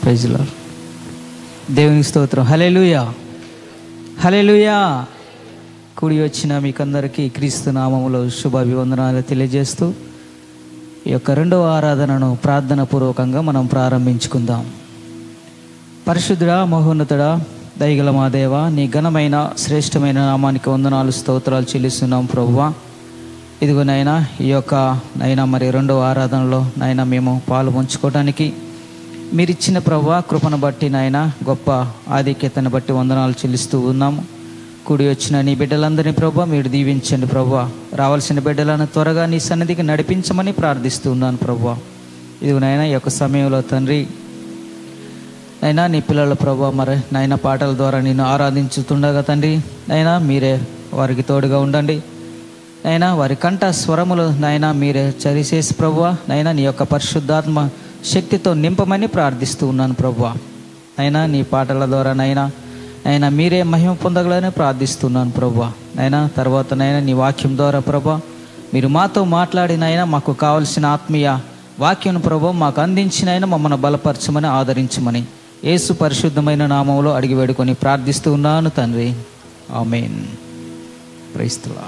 ప్రైజ్లో దేవునికి స్తోత్రం హలేలుయా హలేలుయా కూడి వచ్చిన మీకందరికీ క్రీస్తు నామములో శుభాభివందనాలు తెలియజేస్తూ ఈ యొక్క రెండవ ఆరాధనను ప్రార్థన పూర్వకంగా మనం ప్రారంభించుకుందాం పరిశుద్ధుడా మహోన్నతుడా దయగల మా దేవ నీ ఘనమైన శ్రేష్టమైన నామానికి వందనాలు స్తోత్రాలు చెల్లిస్తున్నాం ప్రభువా ఇదిగో నాయనా ఈ యొక్క నైనా మరి రెండవ ఆరాధనలో నాయన మేము పాలు పంచుకోవడానికి మీరు ఇచ్చిన ప్రభా కృపను బట్టి నాయన గొప్ప ఆధిక్యతను బట్టి వందనాలు చెల్లిస్తూ ఉన్నాము కూడి వచ్చిన నీ బిడ్డలందరినీ ప్రభా మీరు దీవించండి ప్రభా రావాల్సిన బిడ్డలను త్వరగా నీ సన్నిధికి నడిపించమని ప్రార్థిస్తూ ఉన్నాను ప్రభా ఇదిగో నాయన ఈ యొక్క సమయంలో తండ్రి నైనా నీ పిల్లల ప్రభా మరి నాయన పాటల ద్వారా నేను ఆరాధించుతుండగా తండ్రి నైనా మీరే వారికి తోడుగా ఉండండి నైనా వారి కంఠ స్వరములు నైనా మీరే చరిచేసి ప్రభువా నైనా నీ యొక్క పరిశుద్ధాత్మ శక్తితో నింపమని ప్రార్థిస్తూ ఉన్నాను ప్రభువా నైనా నీ పాటల ద్వారా నైనా నైనా మీరే మహిమ పొందగలని ప్రార్థిస్తున్నాను ప్రభువా నైనా తర్వాత నైనా నీ వాక్యం ద్వారా ప్రభా మీరు మాతో మాట్లాడినైనా మాకు కావలసిన ఆత్మీయ వాక్యం ప్రభు మాకు అందించినైనా మమ్మల్ని బలపరచమని ఆదరించమని యేసు పరిశుద్ధమైన నామంలో అడిగి వేడుకొని ప్రార్థిస్తూ ఉన్నాను తండ్రి ఆమెన్ ప్రైస్తులా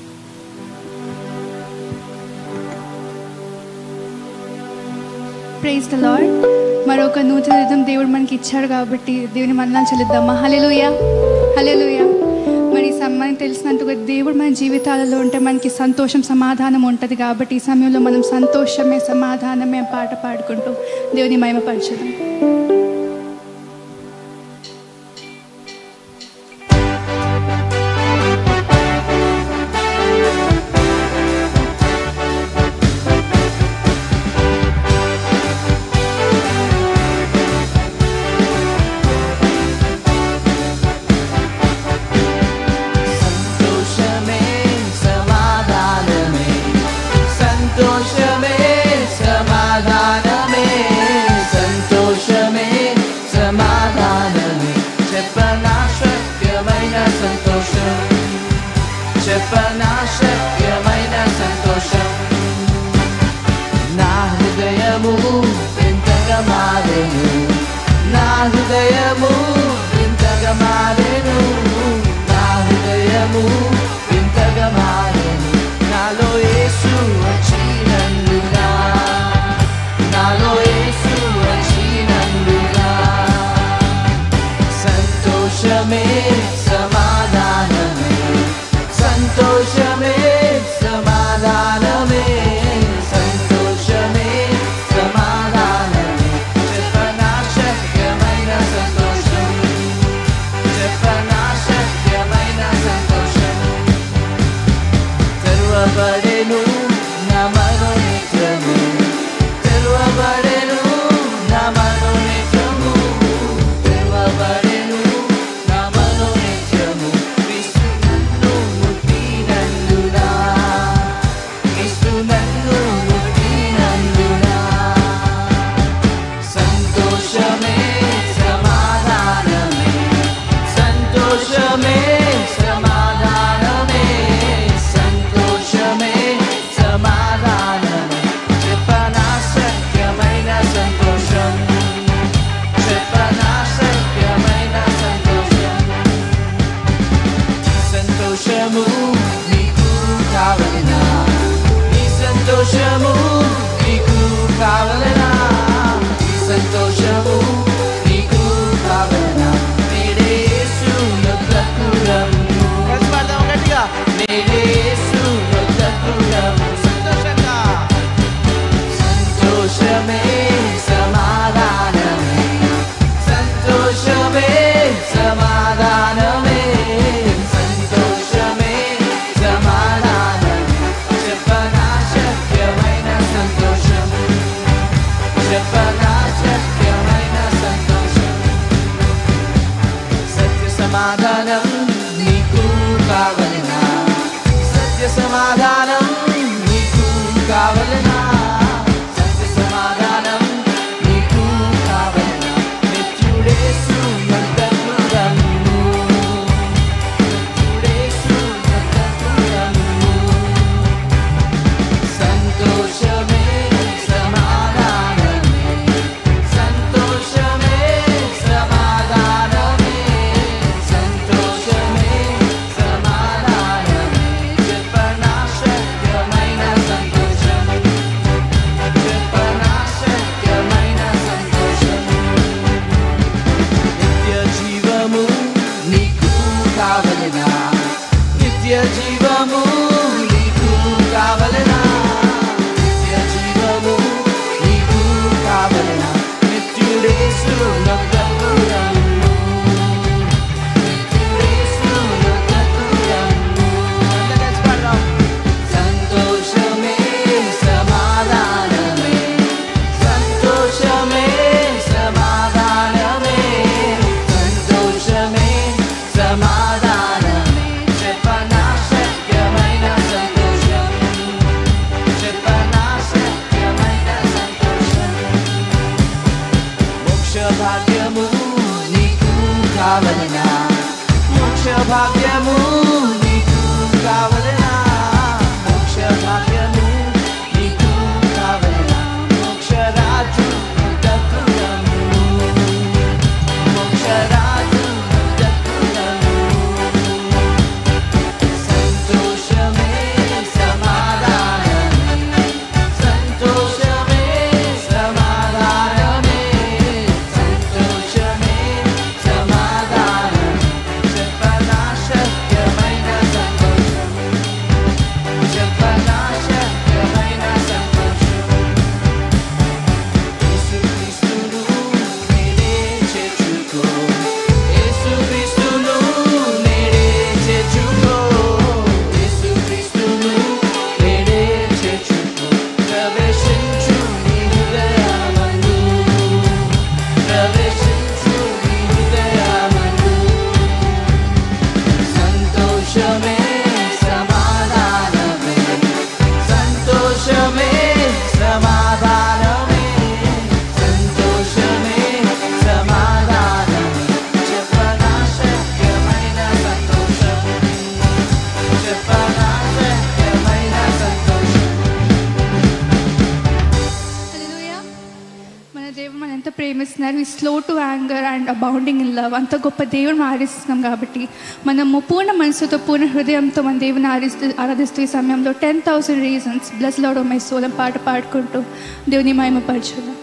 ప్రైజ్ ద లార్డ్ మరొక నూతన యుద్ధం దేవుడు మనకి ఇచ్చాడు కాబట్టి దేవుని మరణాలు చెల్లిద్దామా హలెలుయ హలెలుయ మరి ఈ సమ- మనకి తెలిసినంతగా దేవుడు మన జీవితాలలో ఉంటే మనకి సంతోషం సమాధానం ఉంటుంది కాబట్టి ఈ సమయంలో మనం సంతోషమే సమాధానమే పాట పాడుకుంటూ దేవుని మహిమపరచుదాం సంతోషమే సమాధానమే సంతోషమే సమాధానమే సంతోషమే సమాధానమే చెప్పనా శక్యమైన సంతోషం చెప్పనా శక్యమైన సంతోషం నా హృదయము ఎంతగా మారెను నా హృదయము ఎంతగా మారెను నా హృదయము ఎంతగా మారెను నాలో యేసు వచ్చినందునా నాలో యేసు వచ్చినందునా సంతోషమే సమాధానమే సంతోషమే సమాధానమే సంతోషమే సమాధానమే చెప్పనా శక్యమైన సంతోషం చెప్పనా శక్యమైన సంతోషం తెరువబడెను నా మనోనేత్రము తెరువబడెను నా మనోనేత్రము తెరువబడెను నా మనోనేత్రము క్రీస్తు నన్ను ముట్టినందునా క్రీస్తు నన్ను ముట్టినందునా సంతోషమే సమాధానమే సంతోషమే సమాధానమే సంతోషమే సమాధానమే చెప్పనా సత్యమైన సంతోషం చెప్పనా సత్యమైన సంతోషం సంతోషము నీకు కావలనా ఈ సంతోషము నీకు కావలనా ఈ సంతోషము నీకు కావలనా నేడే యేసు యొద్దకు రమ్ము నేడే యేసు యొద్దకు రమ్ము సంతోషంగా సంతోషమే సమాధానమే సంతోషమే సమాధానమే సంతోషమే సమాధానమే చెప్పనా శక్యమైన సంతోషం చెప్పనా శక్యమైన సంతోషం సత్య సమాధానం నీకు కావలనా సత్య సమాధానం నీకు కావలనా సత్య సమాధానం నీకు కావలనా నిత్యుడేసు యొద్దకు రమ్ము నిత్యుడేసు యొద్దకు రమ్ము సంతోషమే సమాధానమే సంతోషమే ప్రేమిస్తున్నారు ఈ slow to anger and abounding in love అంత గొప్ప దేవుని ఆరాధిస్తున్నాం కాబట్టి మనము పూర్ణ మనసుతో పూర్ణ హృదయంతో మన దేవుని ఆరాధిస్తూ ఆరాధిస్తూ ఈ సమయంలో ten thousand reasons bless lord my soul పాట పాడుకుంటూ దేవుని మహిమపరచుదాం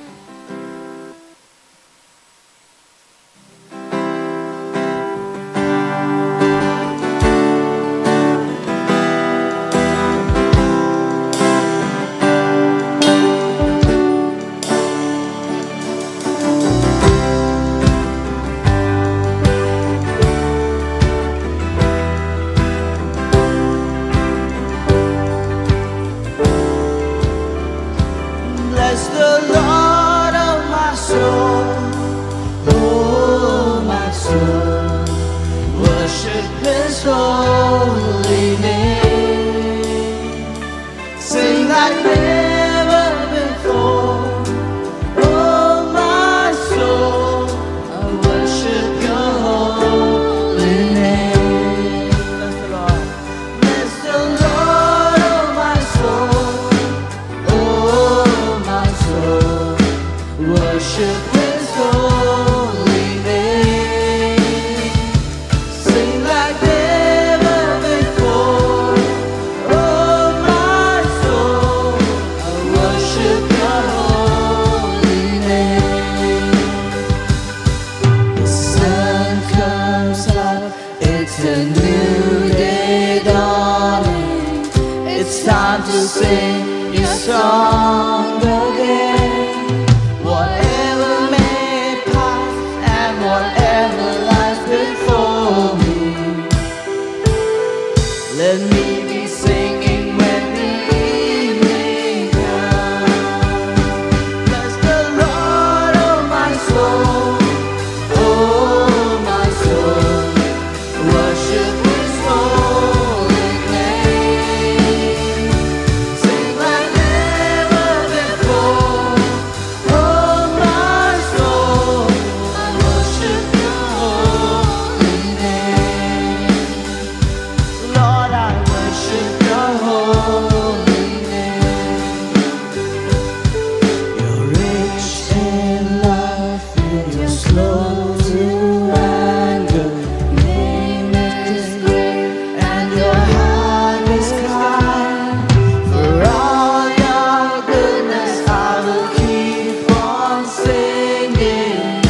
Bless the Lord of my soul, oh my soul, worship His holy name. Sing like never before, oh my soul, I worship Your holy name. Bless the Lord, bless the Lord of my soul. Oh, my soul, worship His holy name. Sing like never before. Oh, my soul, I worship Your holy name. The sun comes up, it's a new day dawning. It's time to sing your song again. Whatever may pass and whatever lies before me. Let me be singing when the evening comes. Bless the Lord, oh my soul, oh my soul. Worship His holy name. Sing like never before. Oh my soul, I worship Your holy name. Lord, I worship Your holy name. You're rich in love, you're slow to anger. Name is great, and your heart is kind. For all your goodness, I will keep on singing.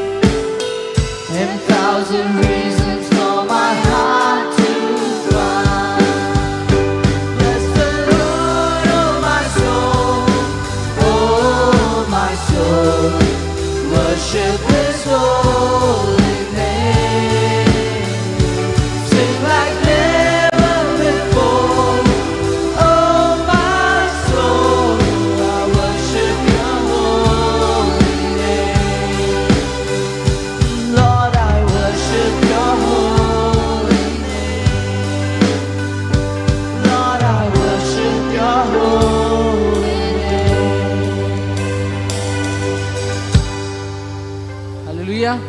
Ten thousand reasons for my heart to find. Bless the Lord, oh my soul, oh my soul. Worship His holy name. Sing like never before. Oh my soul, I worship Your holy name. Lord, I worship Your holy name. Lord, I worship Your holy name. Hallelujah.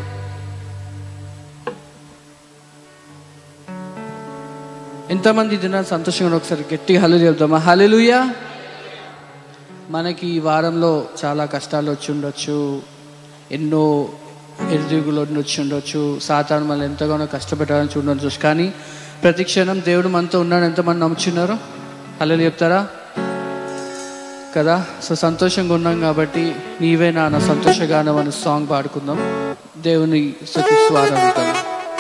ఎంతమంది దినాలు సంతోషంగా ఒకసారి గట్టిగా హలు చెప్దామా హల్లెలూయా మనకి ఈ వారంలో చాలా కష్టాలు వచ్చి ఉండొచ్చు ఎన్నో ఎదుగులు వచ్చి ఉండొచ్చు సాతాను మనల్ని ఎంతగానో కష్టపెట్టాలని చూడొచ్చు కానీ ప్రతి క్షణం దేవుడు మనతో ఉన్నాడు ఎంతమంది నమ్ముచున్నారు హల్లెలు చెప్తారా కదా సో సంతోషంగా ఉన్నాం కాబట్టి నీవే నా నా సంతోషగానం అనే సాంగ్ పాడుకుందాం దేవుని స్థుతిస్తూ ఆరాధిద్దాం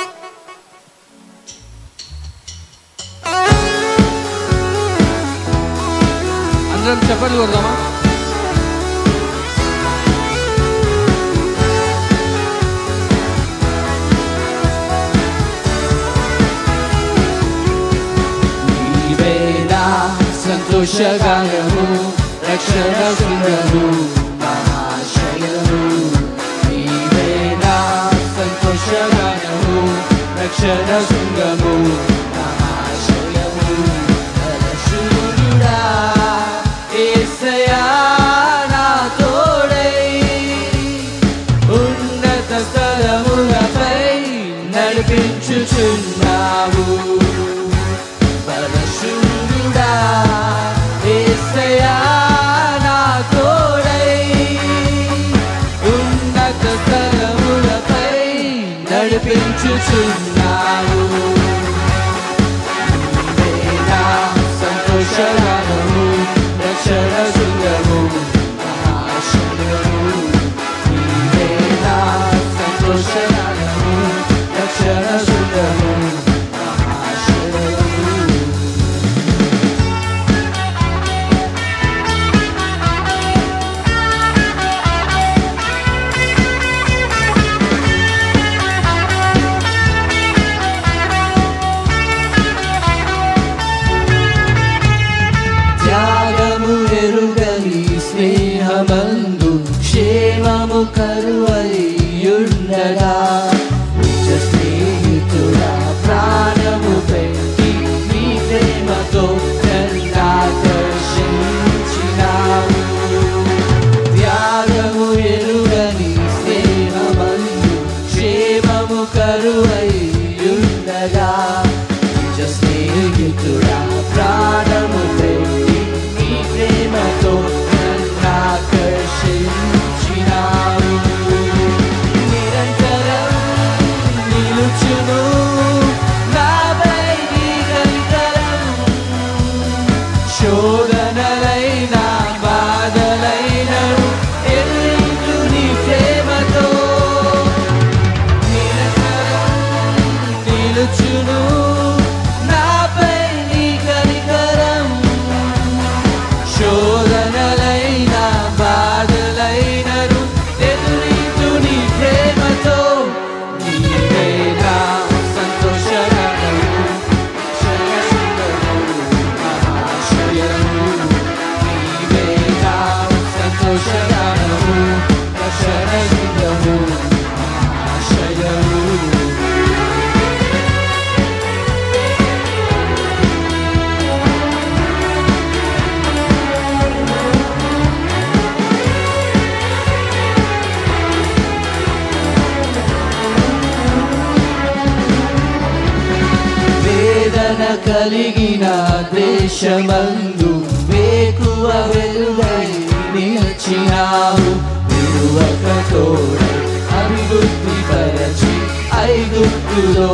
అందరం చెప్పలు కొడదామా నీవేనా సంతోషగానము రక్షణ శృంగము మహాశయము నీవేనా సంతోషగానము రక్షణ శృంగము మహాశయము పరశురుడా యేసయ్యా నా తోడై ఉన్నత స్థలములపై నడిపించుచున్నావు పరశురుడా యేసయ్యా నా తోడై నడిపించుచున్నావు నీవేనా సంతోషగానము రక్షణ శృంగము మహాశయము నీవేనా సంతోషగానము రక్షణ శృంగము మహాశయము త్యాగము ఎరుగని స్నేహమందు క్షేమము కరువయ్యుండగా నిజ స్నేహితుడా ప్రాణము పెట్టి నీ ప్రేమతో నన్నాకర్షించినావు త్యాగము ఎరుగని స్నేహమందు క్షేమము కరువయ్యుండగా నిజ స్నేహితుడా ప్రాణము పెట్టి నీ ప్రేమతో నన్నాకర్షించినావు నిరంతరం నిలుచును నాపై నీ కనికరం శోధనలైన బాధలైనను ఎదురించు నీ ప్రేమతో నిరంతరం నిలుచును నాపై నీ కనికరం శోధనలైన బాధలైనను ఎదురించు నీ ప్రేమతో నీవే నా సంతోషగానము క్షణశుద్ధము మహాశయము నీవే నా సంతోషగానము క్షణశుద్ధము మహాశయము వేదన కలిగిన దేశమందు వేకువ వెలుగై నిలిచినావు విడువక తోడై అభివృద్ధి పరచి ఐగుప్తులో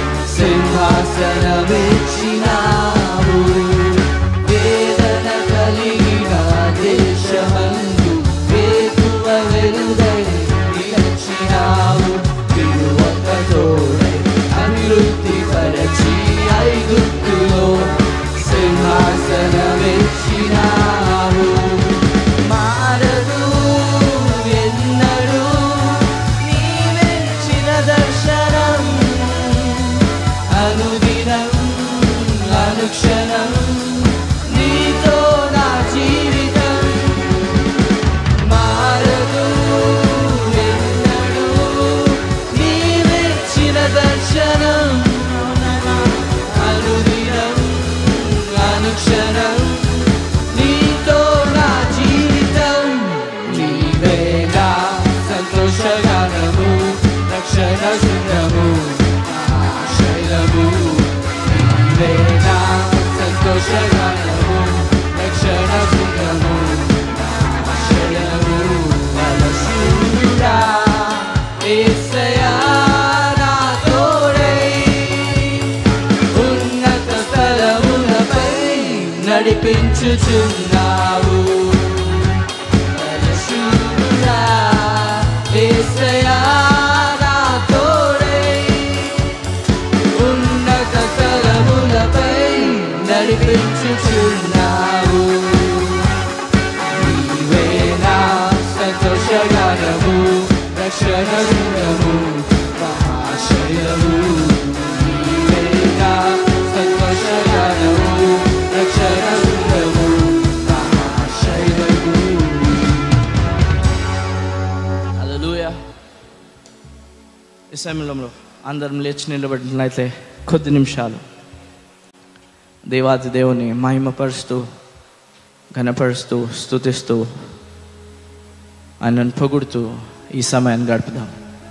సింహాసనమిచ్చినావు వేదన కలిగిన దేశమందు వేకువ వెలుగై నిలిచినావు విడువక తోడై అభివృద్ధి పరచి ఐగుప్తులో సింహాసనమిచ్చినావు మారదు ఎన్నడూ నీవెచ్చిన దర్శనం అనుదినం అనుక్షణం నీతో నా జీవితం మారదు ఎన్నడూ నీవెచ్చిన దర్శనం అనుదినం అనుక్షణం నీతో నా జీవితం నీవేగా సంతోషగానము రక్షణ శుద్ధము ఆశయము నీవేగా సంతోషగానము రక్షణ శుద్ధము ఆశయము బలశూరుడా యేసయ్యా నా తోడై ఉన్నత స్థలములపై నడిపించుచున్నావు బలశూరుడా, యేసయ్యా నా తోడై ఉన్నత స్థలములపై నడిపించుచున్నావు నీవే నా సంతోషగానము రక్షణ శృంగము మహాశయము నీవే నా సంతోషగానము రక్షణ శృంగము మహాశయము హల్లెలూయా ఈ సమయంలో అందరం లేచి నిలబడినట్లయితే కొద్ది నిమిషాలు దేవాది దేవుని మహిమపరుస్తూ ఘనపరుస్తూ స్తుతిస్తూ ఆయనను పొగుడుతూ ఈ సమయాన్ని గడుపుదాం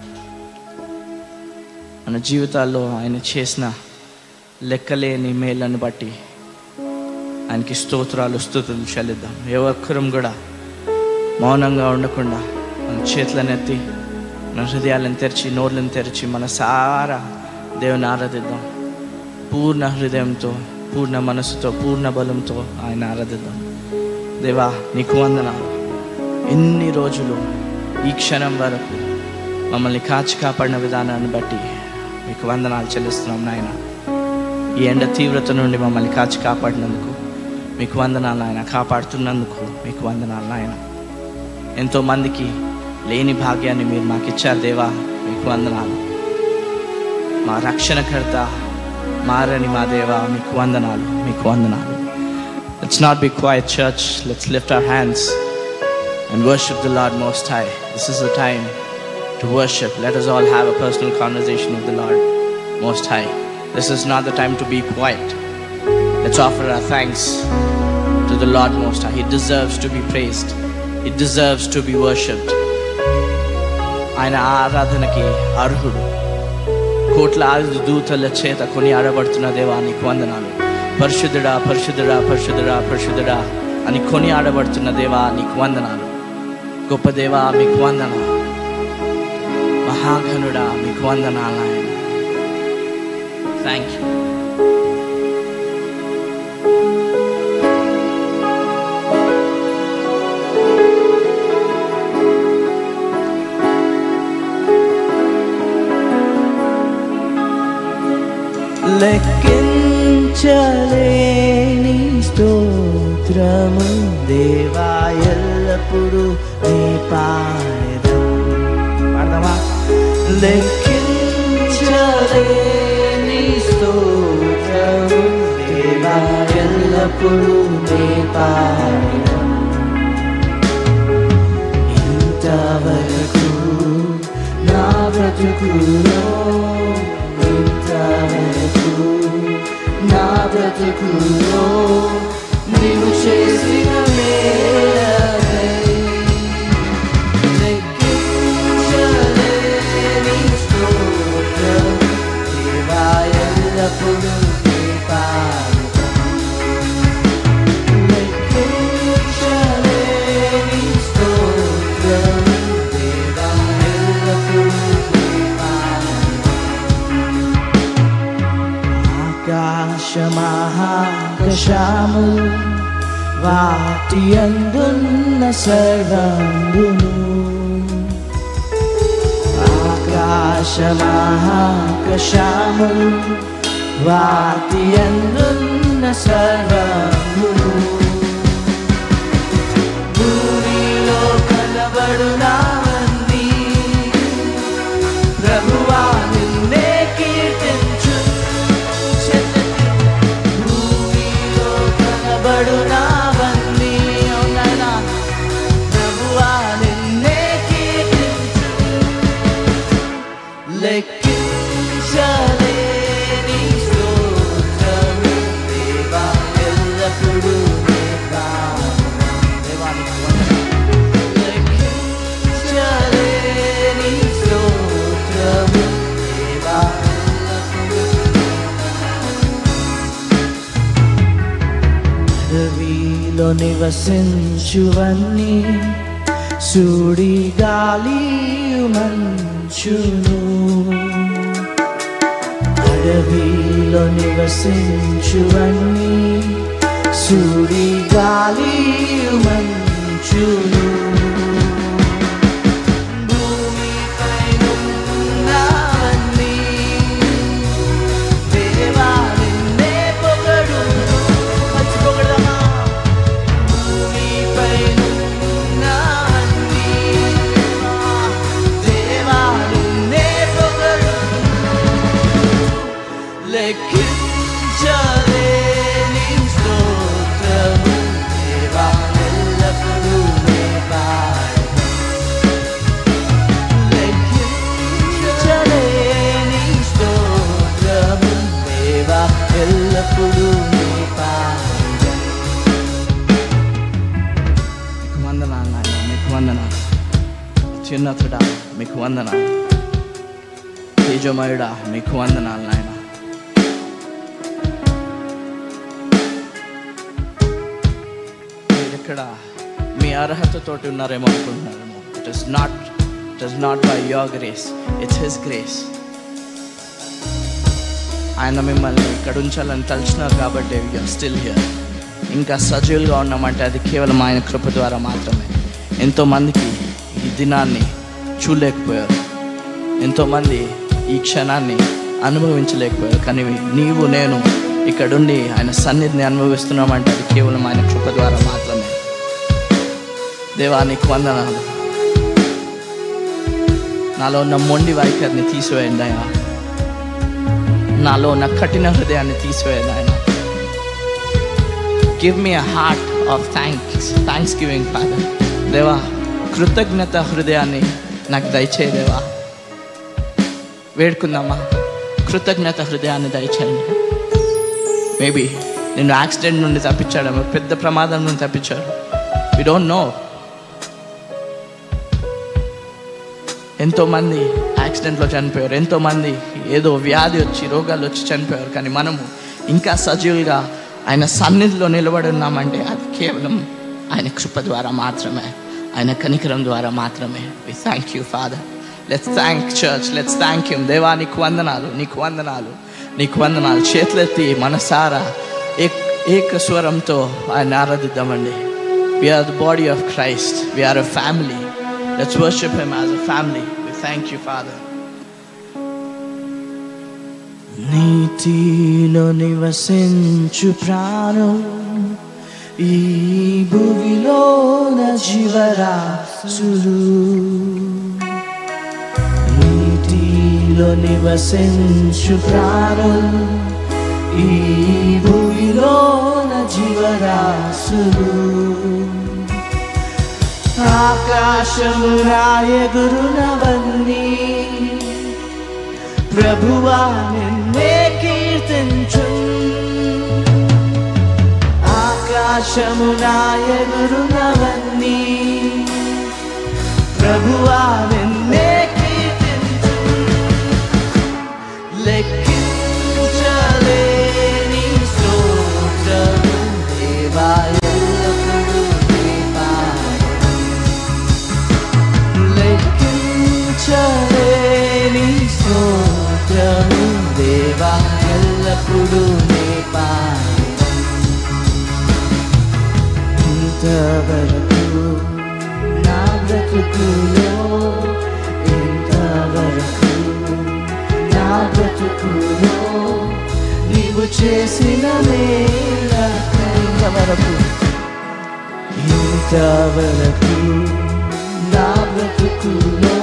మన జీవితాల్లో ఆయన చేసిన లెక్కలేని మేళ్ళను బట్టి ఆయనకి స్తోత్రాలు స్తుతులు చెల్లిద్దాం ఏ ఒక్కరం కూడా మౌనంగా ఉండకుండా మన చేతులను ఎత్తి మన హృదయాలను తెరిచి నోర్లను తెరిచి మన సారా దేవుని ఆరాధిద్దాం పూర్ణ హృదయంతో పూర్ణ మనసుతో పూర్ణ బలంతో ఆయన ఆరాధిద్దాం దేవా నీకు వందనాలు ఎన్ని రోజులు ఈ క్షణం వరకు మమ్మల్ని కాచి కాపాడిన విధానాన్ని బట్టి మీకు వందనాలు చెల్లిస్తున్నాం నాయన ఈ ఎండ తీవ్రత నుండి మమ్మల్ని కాచి కాపాడినందుకు మీకు వందనాలు నాయన కాపాడుతున్నందుకు మీకు వందనాలు నాయన ఎంతో మందికి లేని భాగ్యాన్ని మీరు మాకు ఇచ్చారు దేవా మీకు వందనాలు మా రక్షణకర్త మారని మా దేవా మీకు వందనాలు మీకు వందనాలు Let's not be quiet, church. Let's lift our hands and worship the Lord Most High. This is the time to worship. Let us all have a personal conversation with the Lord Most High. This is not the time to be quiet. Let's offer our thanks to the Lord Most High. He deserves to be praised, He deserves to be worshipped. ఆయన ఆరాధనకి అర్హుడు కోట్ల ఆయుధ దూతల చేత కొని ఆడబడుతున్న దేవా నీకు వందనాలు పరిశుద్ధుడా పరిశుద్ధుడా పరిశుద్ధుడా పరిశుద్ధుడా అని కొని ఆడబడుతున్న దేవా నీకు వందనాలు గొప్ప దేవా మీకు వందనాలు మహాఘనుడా మీకు వందనాలు ఆయన థ్యాంక్ యూ లెక్కించలేని స్తోత్రము దేవా ఎల్లప్పుడు నీ పాడెదం పాడదామా లెక్కించలేని స్తోత్రము దేవా ఎల్లప్పుడు నీ పాడెదం ఇంతవరకు నా బ్రతుకులో ఇంతవరకు నా బ్రతుకులో నీవు చేసిన మేలకై లెక్కించలేని స్తోత్రం దేవా ఎల్లప్పుడూ నీ పాదం. లెక్కించలేని స్తోత్రం దేవా ఎల్లప్పుడూ నీ పాదం. ఆకాశమహాకాశము వాటి అందున్న సర్వంగును ఆకాశమహాకాశము వాటి అందున్న సర్వంగును భూమిలో కనబడునావన్నీ ప్రభువా నిన్నే కీర్తించు భూమిలో కనబడునావన్నీ అవునాయనా ప్రభువా నిన్నే కీర్తించు లెక్కించలేని స్తోత్రము దేవా ఎల్లప్పుడూ నీ నామం. దేవానికి వందనాలు. లెక్కించలేని స్తోత్రము దేవా ఎల్లప్పుడూ అడవిలో నివసించువన్నీ సూడి గాలి మంచును అడవిలో నివసించువన్నీ సూడి గాలి మంచును భూమిపైనున్నవన్నీ దేవా నిన్నే పొగడును. మంచి పొగడదామా? భూమిపైనున్నవన్నీ దేవా నిన్నే పొగడును. లెక్కించలేని స్తోత్రము దేవా ఎల్లప్పుడూ నీ పాదం. లెక్కించలేని స్తోత్రము దేవా ఎల్లప్పుడూ నీ పాదం. మీకు వందనాలు నాయన మీకు వందనాలు చిన్నతుడా మీకు వందనాలు తేజమయుడా మీకు వందనాలు నాయన మీరు ఇక్కడ మీ అర్హతతోటి ఉన్నారేమో అనుకుంటున్నారేమో it is not it is not by your grace it's his grace ఆయన మిమ్మల్ని ఇక్కడ ఉంచాలని తలుచున్నారు కాబట్టి యూఆర్ స్టిల్ హియర్ ఇంకా సజీవులుగా ఉన్నామంటే అది కేవలం ఆయన కృప ద్వారా మాత్రమే ఎంతోమందికి ఈ దినాన్ని చూడలేకపోయారు ఎంతోమంది ఈ క్షణాన్ని అనుభవించలేకపోయారు కానీ నీవు నేను ఇక్కడుండి ఆయన సన్నిధిని అనుభవిస్తున్నామంటే అది కేవలం ఆయన కృప ద్వారా మాత్రమే దేవానికి వందనాలు నాలో ఉన్న మొండి వైఖరిని తీసివేయండి ఆయన నాలో ఉన్న కఠిన హృదయాన్ని తీసివేయండి ఆయన give me a heart of thanks thanksgiving father దేవా కృతజ్ఞత హృదయాన్ని నాకు దయచేయి దేవా వేడుకుందామా కృతజ్ఞత హృదయాన్ని దయచేయండి మేబీ నిన్ను యాక్సిడెంట్ నుండి తప్పించాడేమో పెద్ద ప్రమాదం నుండి తప్పించాడు వి డోంట్ నో ఎంతోమంది యాక్సిడెంట్లో చనిపోయారు ఎంతోమంది ఏదో వ్యాధి వచ్చి రోగాలు వచ్చి చనిపోయారు కానీ మనము ఇంకా సజీవులుగా ఆయన సన్నిధిలో నిలబడి ఉన్నామంటే అది కేవలం ఆయన కృప ద్వారా మాత్రమే ఆయన కనికరం ద్వారా మాత్రమే we thank you father let's thank church let's thank you దేవా నీకు వందనాలు నీకు వందనాలు నీకు వందనాలు చేతులెత్తి మనసారా ఏక్ ఏక స్వరంతో ఆయన ఆరాధిద్దామండి we are the body of Christ we are a family let's worship him as a family we thank you father నీతిలో నివసించు ప్రాణం ఈ భూమిలోన జీవరాశులు నీటిలో నివసించు ప్రాణం ఈ భూమిలోన జీవరాశులు ఆకాశము రాయగురునవన్నీ ప్రభువా నిన్నే కీర్తించు ఆకాశము నాయగురునవన్నీ ప్రభువా నిన్నే కీర్తించు లెక్కించలేని స్తోత్రము దేవా ఎల్లప్పుడూ నీ పాదం. లెక్కించలేని స్తోత్రము దేవా ఎల్లప్పుడూ నీ పాదం. ఇంతవరకు నా బ్రతుకులో ఇంతవరకు నా బ్రతుకులో నీవు చేసిన మేల ఇంతవరకు ఇంతవరకు నా బ్రతుకులో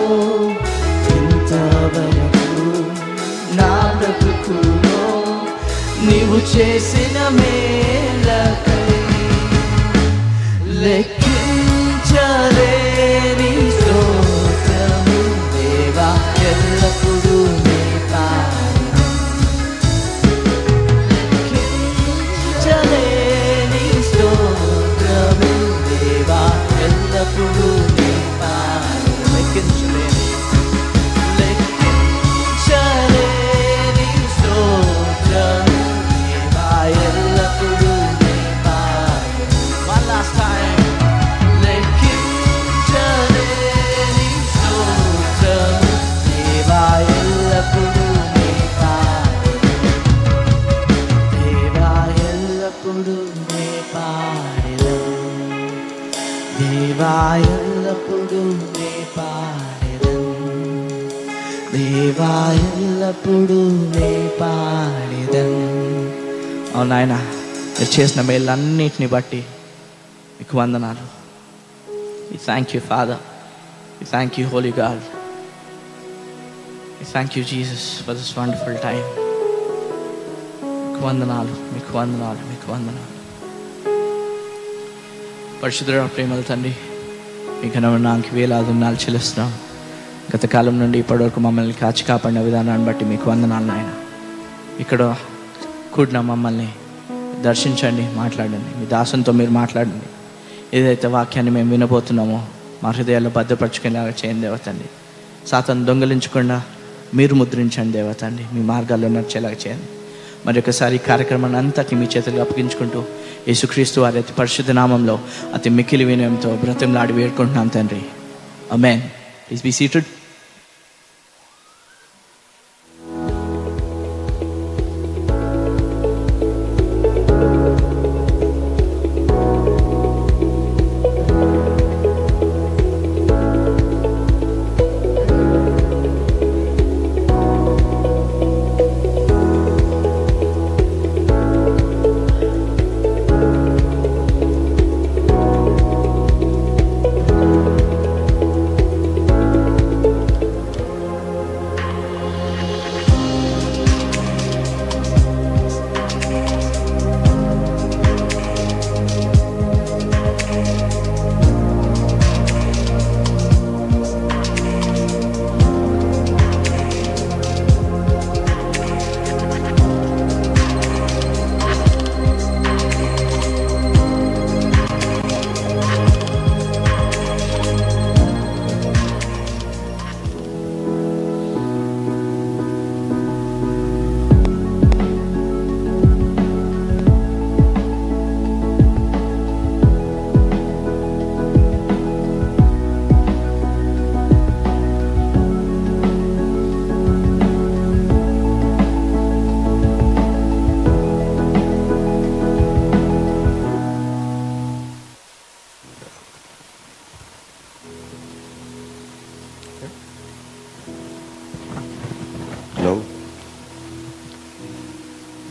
ఇంతవరకు నా బ్రతుకులో నీవు చేసిన మేలకై లెక్కించలేని స్తోత్రము దేవా ఎల్లప్పుడూ నీ పాదం. లెక్కించలేని స్తోత్రము దేవా ఎల్లప్పుడూ నీ పాదం. లెక్కించలేని లెక్కించలేని స్తోత్రము దేవా ఎల్లప్పుడూ నీ పాదం. One last time. లెక్కించలేని స్తోత్రము దేవా ఎల్లప్పుడూ నీ పాదం. దేవా ఎల్లప్పుడూ నీ పాడెదం. దేవా ఎల్లప్పుడూ నీ పాడెదం. దేవా ఎల్లప్పుడూ నీ పాడెదం. అవును నాయన మీరు చేసిన మేళ్ళన్నిటిని బట్టి మీకు వందనాలు we thank you father we thank you holy God we thank you Jesus for this wonderful time మీకు వందనాలు మీకు వందనాలు మీకు వందనాలు పరిశుద్ధ ప్రేమల తండ్రి మీ ఘనమనానికి వేలాది ఉన్నాలు చెల్లిస్తున్నాం గత కాలం నుండి ఇప్పటివరకు మమ్మల్ని కాచి కాపాడిన విధానాన్ని బట్టి మీకు వందనాలు నాయన ఇక్కడ కూడిన మమ్మల్ని దర్శించండి మాట్లాడండి మీ దాసంతో మీరు మాట్లాడండి ఏదైతే వాక్యాన్ని మేము వినబోతున్నామో మా హృదయాల్లో భద్రపరచుకునేలాగా చేయండి దేవతండి సాతను దొంగలించకుండా మీరు ముద్రించండి దేవతండి మీ మార్గాల్లో నడిచేలాగా చేయండి మరి ఒకసారి ఈ కార్యక్రమాన్ని అంతటి మీ చేతులు అప్పగించుకుంటూ యేసుక్రీస్తు వారి అతి పరిశుద్ధ నామంలో అతి మిక్కిలి వినయంతో బ్రతంలాడి వేడుకుంటున్నాం తండ్రి అమెన్ ప్లీజ్ బీ సీటెడ్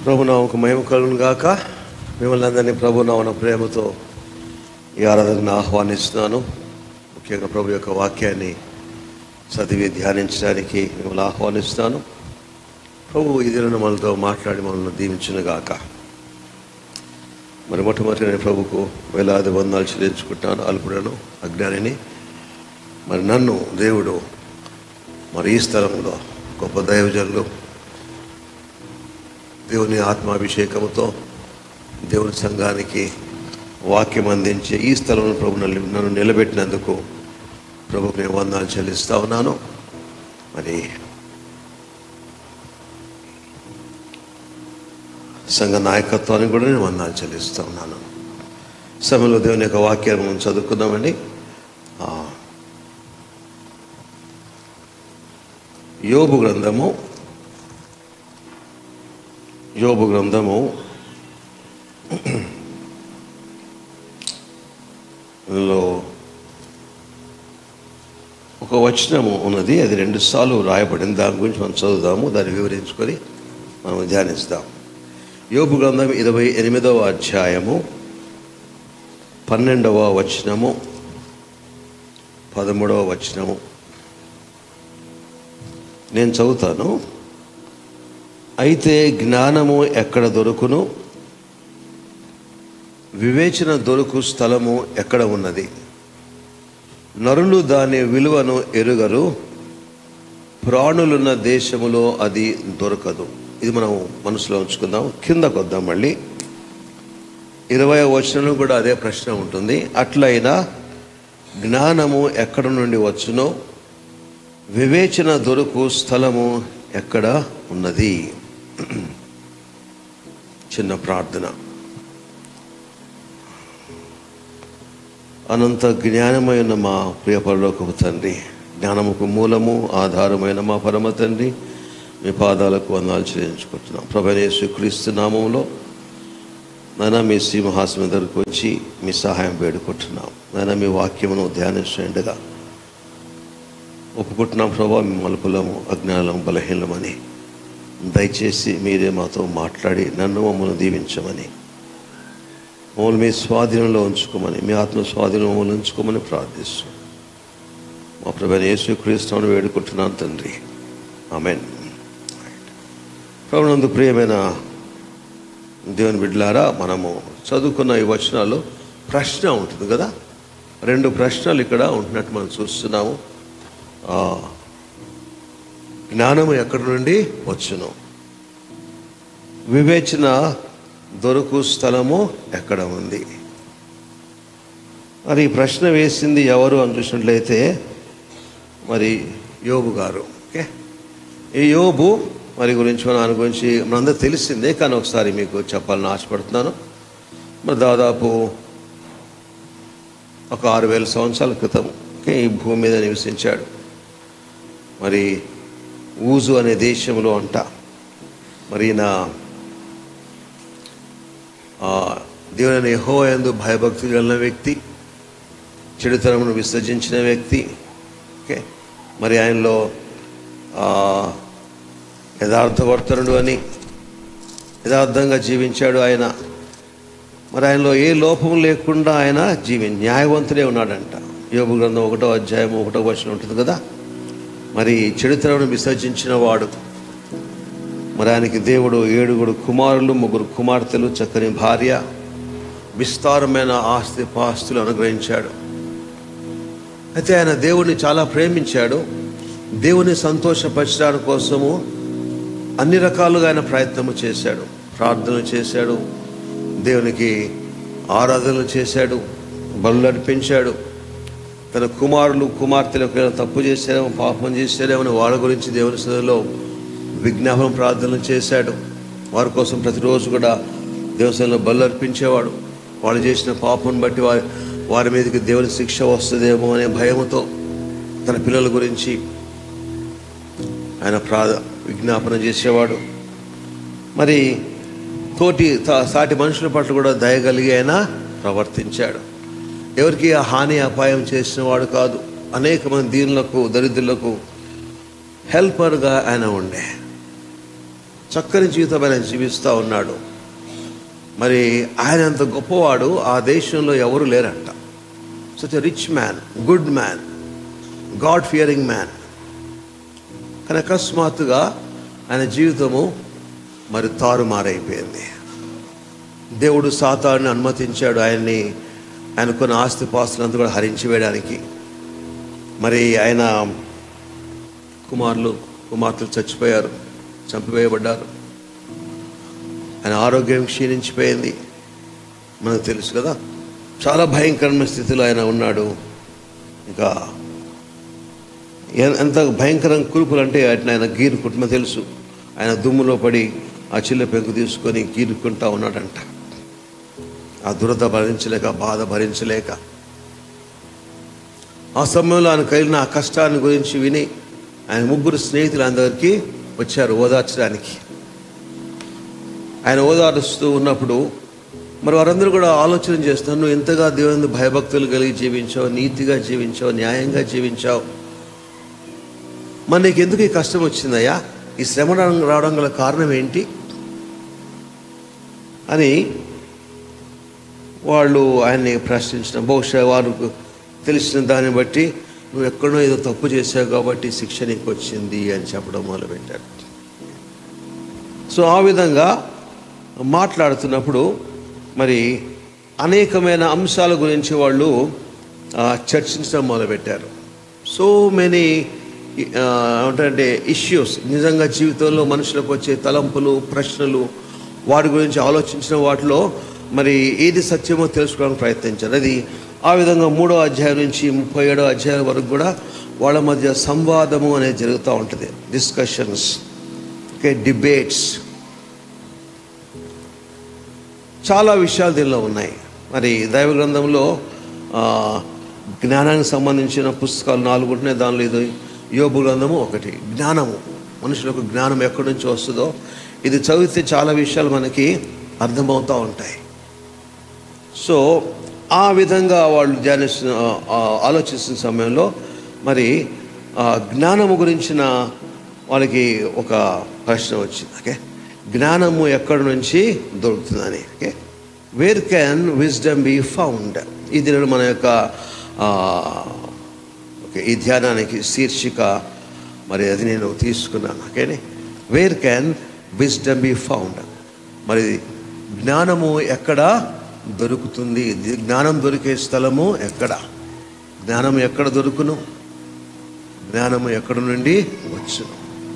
ప్రభునామకు మహిమ కలుగును గాక మిమ్మల్ని అందరినీ ప్రభునామన ప్రేమతో ఈ ఆరాధనను ఆహ్వానిస్తున్నాను ముఖ్యంగా ప్రభు యొక్క వాక్యాన్ని చదివి ధ్యానించడానికి మిమ్మల్ని ఆహ్వానిస్తున్నాను ప్రభు ఈ దిన మనతో మాట్లాడి మనల్ని దీవించును గాక మరి మొట్టమొదటి నేను ప్రభుకు వేలాది వందలు చెల్లించుకుంటాను అల్పుడను అజ్ఞానిని మరి నన్ను దేవుడు మరి ఈ స్థలంలో గొప్ప దైవజనులు దేవుని ఆత్మాభిషేకంతో దేవుని సంఘానికి వాక్యం అందించే ఈ స్థలంలో ప్రభు నన్ను నన్ను నిలబెట్టినందుకు ప్రభుకు నేను వందనాలు చెల్లిస్తా ఉన్నాను మరి సంఘ నాయకత్వానికి కూడా నేను వందనాలు చెల్లిస్తా ఉన్నాను సమయంలో దేవుని యొక్క వాక్యాన్ని మనం చదువుకుందామండి ఆ, యోబు గ్రంథము యోబు గ్రంథము లో ఒక వచనము ఉన్నది అది రెండు సార్లు రాయబడింది దాని గురించి మనం చదువుదాము దాన్ని వివరించుకొని మనం ధ్యానిస్తాం యోబు గ్రంథం ఇరవై ఎనిమిదవ అధ్యాయము పన్నెండవ వచనము పదమూడవ వచనము నేను చదువుతాను అయితే జ్ఞానము ఎక్కడ దొరుకును వివేచన దొరుకు స్థలము ఎక్కడ ఉన్నది నరులు దాని విలువను ఎరుగరు ప్రాణులున్న దేశములో అది దొరకదు ఇది మనం మనసులో ఉంచుకుందాం కిందకు వద్దాం మళ్ళీ ఇరవై వచనంలో కూడా అదే ప్రశ్న ఉంటుంది అట్లయినా జ్ఞానము ఎక్కడ నుండి వచ్చునో వివేచన దొరుకు స్థలము ఎక్కడ ఉన్నది చిన్న ప్రార్థన అనంత జ్ఞానమైన మా ప్రియ పరలోకపు తండ్రి జ్ఞానముకు మూలము ఆధారమైన మా పరమ తండ్రి మీ పాదాలకు వందాలు చెల్లించుకుంటున్నాం ప్రభనేసు క్రీస్తు నామంలో నాయన మీ సింహాసనం దగ్గరకు వచ్చి మీ సహాయం వేడుకుంటున్నాం నాయన మీ వాక్యమును ధ్యానిస్తుండగా ఒప్పుకుంటున్నాం ప్రభా మీ మలుపులము అజ్ఞానం బలహీనమని దయచేసి మీరే మాతో మాట్లాడి నన్ను మమ్మల్ని దీవించమని మమ్మల్ని మీ స్వాధీనంలో ఉంచుకోమని మీ ఆత్మ స్వాధీనంలో మమ్మల్ని ఉంచుకోమని ప్రార్థిస్తూ మా ప్రభు యేసు క్రీస్తుని వేడుకుంటున్నాను తండ్రి ఆమెన్ ప్రభునందు ప్రియమైన దేవుని బిడ్డలారా మనము చదువుకున్న ఈ వచనాల్లో ప్రశ్న ఉంటుంది కదా రెండు ప్రశ్నలు ఇక్కడ ఉంటున్నట్టు మనం చూస్తున్నాము ఆ, జ్ఞానము ఎక్కడి నుండి వచ్చును వివేచన దొరుకు స్థలము ఎక్కడ ఉంది మరి ఈ ప్రశ్న వేసింది ఎవరు అని చూసినట్లయితే మరి యోబు గారు ఓకే ఈ యోబు మరి గురించి మన ఆయన గురించి మనందరూ తెలిసిందే కానీ ఒకసారి మీకు చెప్పాలని ఆశపడుతున్నాను మరి దాదాపు ఒక ఆరు వేల సంవత్సరాల క్రితం ఓకే, ఈ భూమి మీద నివసించాడు మరి ఊజు అనే దేశంలో అంట మరి ఈయన ఆ, దేవుని యెహోవాయందు భయభక్తి కలిగిన వ్యక్తి చెడుతనమును విసర్జించిన వ్యక్తి ఓకే మరి ఆయనలో ఆ, యథార్థవర్తనుడు అని యథార్థంగా జీవించాడు ఆయన మరి ఆయనలో ఏ లోపం లేకుండా ఆయన జీవి న్యాయవంతుడే ఉన్నాడంట యోగు గ్రంథం ఒకటో అధ్యాయం ఒకటో వచనం ఉంటుంది కదా మరి చెడుతనను విసర్జించిన వాడు మరి ఆయనకి దేవుడు ఏడుగురు కుమారులు ముగ్గురు కుమార్తెలు చక్కని భార్య విస్తారమైన ఆస్తి పాస్తులు అనుగ్రహించాడు అయితే ఆయన దేవుడిని చాలా ప్రేమించాడు దేవుని సంతోషపరచడానికి కోసము అన్ని రకాలుగా ఆయన ప్రయత్నము చేశాడు ప్రార్థనలు చేశాడు దేవునికి ఆరాధనలు చేశాడు బలు అర్పించాడు తన కుమారులు కుమార్తెలు ఒకవేళ తప్పు చేశారేమో పాపం చేశారేమో అని వాళ్ళ గురించి దేవుని సన్నిధిలో విజ్ఞాపన ప్రార్థనలు చేశాడు వారి కోసం ప్రతిరోజు కూడా దేవస్థానంలో బలు అర్పించేవాడు వాళ్ళు చేసిన పాపం బట్టి వారి వారి మీదకి దేవుని శిక్ష వస్తుందేమో అనే భయముతో తన పిల్లల గురించి ఆయన ప్రా విజ్ఞాపన చేసేవాడు మరి తోటి తా- సాటి మనుషుల పట్ల కూడా దయగలిగి ఆయన ప్రవర్తించాడు ఎవరికి ఆ హాని అపాయం చేసిన వాడు కాదు అనేక మంది దీనులకు దరిద్రులకు హెల్పర్గా ఆయన ఉండే చక్కని జీవితం ఆయన జీవిస్తూ ఉన్నాడు మరి ఆయన అంత గొప్పవాడు ఆ దేశంలో ఎవరు లేరంట such a rich man good man God fearing man కానీ అకస్మాత్తుగా ఆయన జీవితము మరి తారుమారైపోయింది దేవుడు సాతాన్ని అనుమతించాడు ఆయన్ని ఆయన కొన్ని ఆస్తి పాస్తులంతా కూడా హరించి వేయడానికి మరి ఆయన కుమారులు కుమార్తెలు చచ్చిపోయారు చంపివేయబడ్డారు ఆయన ఆరోగ్యం క్షీణించిపోయింది మనకు తెలుసు కదా చాలా భయంకరమైన స్థితిలో ఆయన ఉన్నాడు ఇంకా ఎ- ఎంత భయంకరం కురుపులు అంటే వాటిని ఆయన గీరుకుంటున్నా తెలుసు ఆయన దుమ్ములో పడి ఆ చిల్ల పెంకు తీసుకొని గీరుకుంటా ఉన్నాడంట ఆ దురద భరించలేక బాధ భరించలేక ఆ సమయంలో ఆయన కలిగిన ఆ కష్టాన్ని గురించి విని ఆయన ముగ్గురు స్నేహితులు ఆయన దగ్గరికి వచ్చారు ఓదార్చడానికి ఆయన ఓదారుస్తూ ఉన్నప్పుడు మరి వారందరూ కూడా ఆలోచన చేస్తున్నారు నువ్వు ఎంతగా దేవుని భయభక్తులు కలిగి జీవించావు నీతిగా జీవించావు న్యాయంగా జీవించావు మరి నీకు ఎందుకు ఈ కష్టం వచ్చిందయ్యా ఈ శ్రమ రావడం- రావడం గల కారణం ఏంటి అని వాళ్ళు ఆయన్ని ప్రశ్నించడం బహుశా వారు తెలిసిన దాన్ని బట్టి నువ్వు ఎక్కడో ఏదో తప్పు చేశావు కాబట్టి శిక్ష నీకు వచ్చింది అని చెప్పడం మొదలుపెట్టారు సో ఆ విధంగా మాట్లాడుతున్నప్పుడు మరి అనేకమైన అంశాల గురించి వాళ్ళు ఆ, చర్చించడం మొదలుపెట్టారు సో మెనీ ఏమంటే ఇష్యూస్ నిజంగా జీవితంలో మనుషులకు వచ్చే తలంపులు ప్రశ్నలు వాటి గురించి ఆలోచించిన వాటిలో మరి ఏది సత్యమో తెలుసుకోవడానికి ప్రయత్నించారు అది ఆ విధంగా మూడో అధ్యాయం నుంచి ముప్పై ఏడో అధ్యాయం వరకు కూడా వాళ్ళ మధ్య సంవాదము అనేది జరుగుతూ ఉంటుంది డిస్కషన్స్ ఓకే డిబేట్స్ చాలా విషయాలు దీనిలో ఉన్నాయి మరి దైవ గ్రంథంలో ఆ, జ్ఞానానికి సంబంధించిన పుస్తకాలు నాలుగు ఉంటున్నాయి దానిలో ఇది యోబు గ్రంథము ఒకటి జ్ఞానము మనుషులకు జ్ఞానం ఎక్కడి నుంచి వస్తుందో ఇది చదివితే చాలా విషయాలు మనకి అర్థమవుతూ ఉంటాయి సో ఆ విధంగా వాళ్ళు ధ్యానిస్తున్న ఆ, ఆలోచిస్తున్న సమయంలో మరి ఆ, జ్ఞానము గురించిన వాళ్ళకి ఒక ప్రశ్న వచ్చింది ఓకే జ్ఞానము ఎక్కడి నుంచి దొరుకుతుందని okay where can wisdom be found ఇది నేను మన యొక్క ఆ, ఓకే ఈ ధ్యానానికి శీర్షిక మరి అది నేను తీసుకున్నాను ఓకేనే where can wisdom be found మరి జ్ఞానము ఎక్కడ దొరుకుతుంది ది- జ్ఞానం దొరికే స్థలము ఎక్కడ జ్ఞానం ఎక్కడ దొరుకును జ్ఞానము ఎక్కడ నుండి వచ్చును